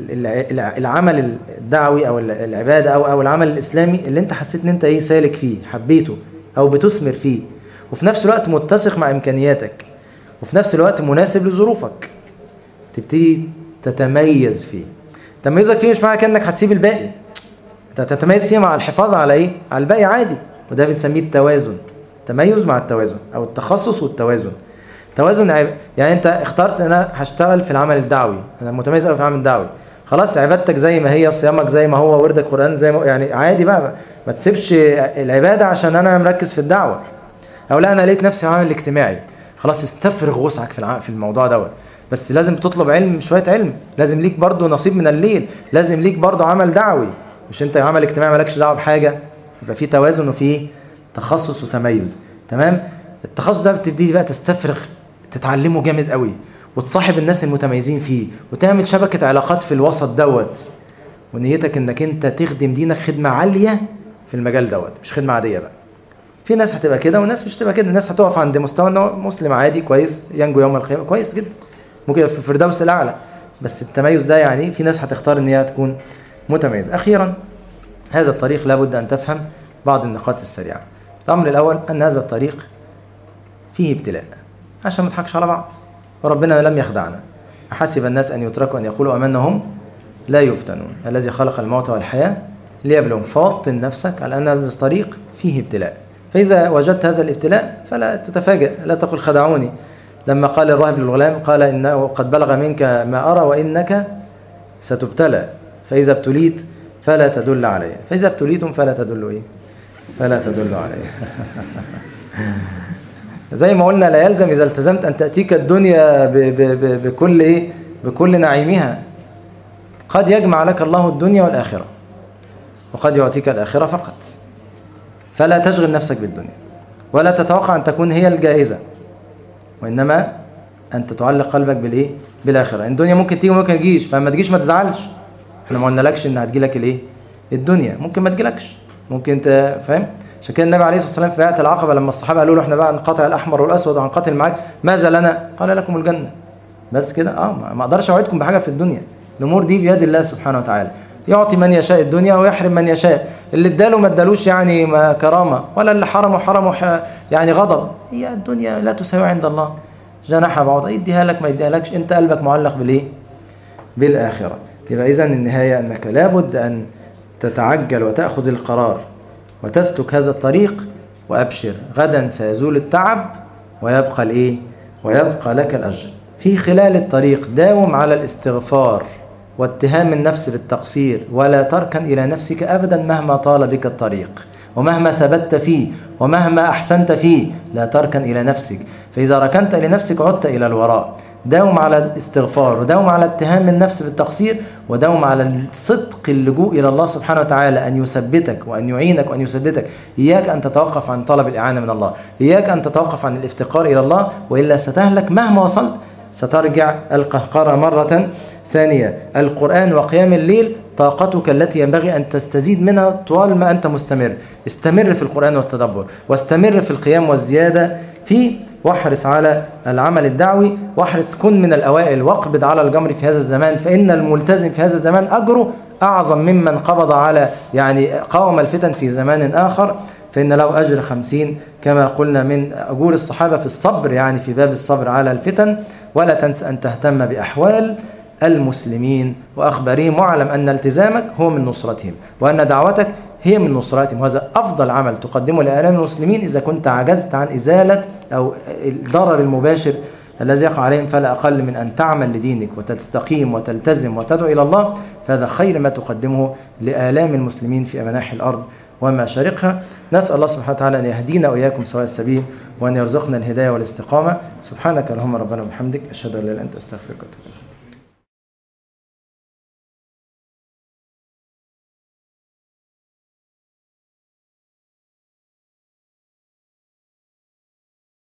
[SPEAKER 1] العمل الدعوي او العباده او او العمل الاسلامي اللي انت حسيت ان انت ايه سالك فيه حبيته او بتثمر فيه وفي نفس الوقت متسق مع امكانياتك وفي نفس الوقت مناسب لظروفك تبتدي تتميز فيه تميزك فيه مش معنى كانك هتسيب الباقي انت هتتميز فيه مع الحفاظ على ايه على الباقي عادي وده بنسميه التوازن تميز مع التوازن او التخصص والتوازن توازن عب... يعني انت اخترت ان انا هشتغل في العمل الدعوي انا متميز قوي في العمل الدعوي خلاص عبادتك زي ما هي صيامك زي ما هو وردك قران زي ما يعني عادي بقى ما تسيبش العباده عشان انا مركز في الدعوه او لا انا لقيت نفسي في العمل الاجتماعي خلاص استفرغ وسعك في الع... في الموضوع دوت بس لازم تطلب علم شويه علم لازم ليك برضو نصيب من الليل لازم ليك برضو عمل دعوي مش انت عمل اجتماعي مالكش دعوه بحاجه يبقى في توازن وفي تخصص وتميز تمام التخصص ده بتبتدي بقى تستفرغ تتعلمه جامد قوي وتصاحب الناس المتميزين فيه وتعمل شبكة علاقات في الوسط دوت ونيتك انك انت تخدم دينك خدمة عالية في المجال دوت مش خدمة عادية بقى في ناس هتبقى كده وناس مش هتبقى كده الناس هتقف عند مستوى انه مسلم عادي كويس ينجو يوم القيامة كويس جدا ممكن في الفردوس الاعلى بس التميز ده يعني في ناس هتختار ان هي تكون متميز اخيرا هذا الطريق لابد ان تفهم بعض النقاط السريعة الامر الاول ان هذا الطريق فيه ابتلاء عشان ما نضحكش على بعض وربنا لم يخدعنا أحسب الناس أن يتركوا أن يقولوا أمنا هم لا يفتنون الذي خلق الموت والحياة ليبلوهم فوطن نفسك على أن هذا الطريق فيه ابتلاء فإذا وجدت هذا الابتلاء فلا تتفاجأ لا تقل خدعوني لما قال الراهب للغلام قال إنه قد بلغ منك ما أرى وإنك ستبتلى فإذا ابتليت فلا تدل علي فإذا ابتليتم فلا تدلوا إيه فلا تدلوا علي زي ما قلنا لا يلزم إذا التزمت أن تأتيك الدنيا ب ب ب بكل إيه بكل نعيمها قد يجمع لك الله الدنيا والآخرة وقد يعطيك الآخرة فقط فلا تشغل نفسك بالدنيا ولا تتوقع أن تكون هي الجائزة وإنما أنت تعلق قلبك بالإيه بالآخرة الدنيا ممكن تيجي وممكن تجيش فما تجيش ما تزعلش احنا ما قلنالكش إن هتجيلك الإيه الدنيا ممكن ما تجيلكش ممكن انت فاهم عشان كده النبي عليه الصلاه والسلام في آية العقبة لما الصحابة قالوا له احنا بقى نقاطع الأحمر والأسود وهنقاتل معاك ماذا لنا؟ قال لكم الجنة بس كده اه ما اقدرش اوعدكم بحاجة في الدنيا الأمور دي بيد الله سبحانه وتعالى يعطي من يشاء الدنيا ويحرم من يشاء اللي اداله ما ادالوش يعني ما كرامة ولا اللي حرمه حرمه يعني غضب هي الدنيا لا تساوي عند الله جناح بعوضة يديها لك ما يديها لكش انت قلبك معلق بالايه بالآخرة يبقى إذا النهاية أنك لابد أن تتعجل وتأخذ القرار وتسلك هذا الطريق وأبشر غدا سيزول التعب ويبقى الإيه ويبقى لك الأجر في خلال الطريق داوم على الاستغفار واتهام النفس بالتقصير ولا تركن إلى نفسك أبدا مهما طال بك الطريق ومهما ثبت فيه ومهما أحسنت فيه لا تركن إلى نفسك فإذا ركنت إلى نفسك عدت إلى الوراء داوم على الاستغفار وداوم على اتهام النفس بالتقصير وداوم على صدق اللجوء إلى الله سبحانه وتعالى أن يثبتك وأن يعينك وأن يسددك إياك أن تتوقف عن طلب الإعانة من الله إياك أن تتوقف عن الافتقار إلى الله وإلا ستهلك مهما وصلت سترجع القهقرة مرة ثانية القرآن وقيام الليل طاقتك التي ينبغي أن تستزيد منها طوال ما أنت مستمر استمر في القرآن والتدبر واستمر في القيام والزيادة فيه واحرص على العمل الدعوي واحرص كن من الأوائل واقبض على الجمر في هذا الزمان فإن الملتزم في هذا الزمان أجره أعظم ممن قبض على يعني قاوم الفتن في زمان آخر فإن له أجر خمسين كما قلنا من أجور الصحابة في الصبر يعني في باب الصبر على الفتن ولا تنس أن تهتم بأحوال المسلمين وأخبارهم واعلم أن التزامك هو من نصرتهم وأن دعوتك هي من نصرتهم وهذا أفضل عمل تقدمه لآلام المسلمين إذا كنت عجزت عن إزالة أو الضرر المباشر الذي يقع عليهم فلا أقل من أن تعمل لدينك وتستقيم وتلتزم وتدعو إلى الله فهذا خير ما تقدمه لآلام المسلمين في مناحي الأرض ومشارقها نسأل الله سبحانه وتعالى أن يهدينا وإياكم سواء السبيل وأن يرزقنا الهداية والاستقامة سبحانك اللهم ربنا وبحمدك أشهد أن لا إله إلا أنت أستغفرك وأتوب إليك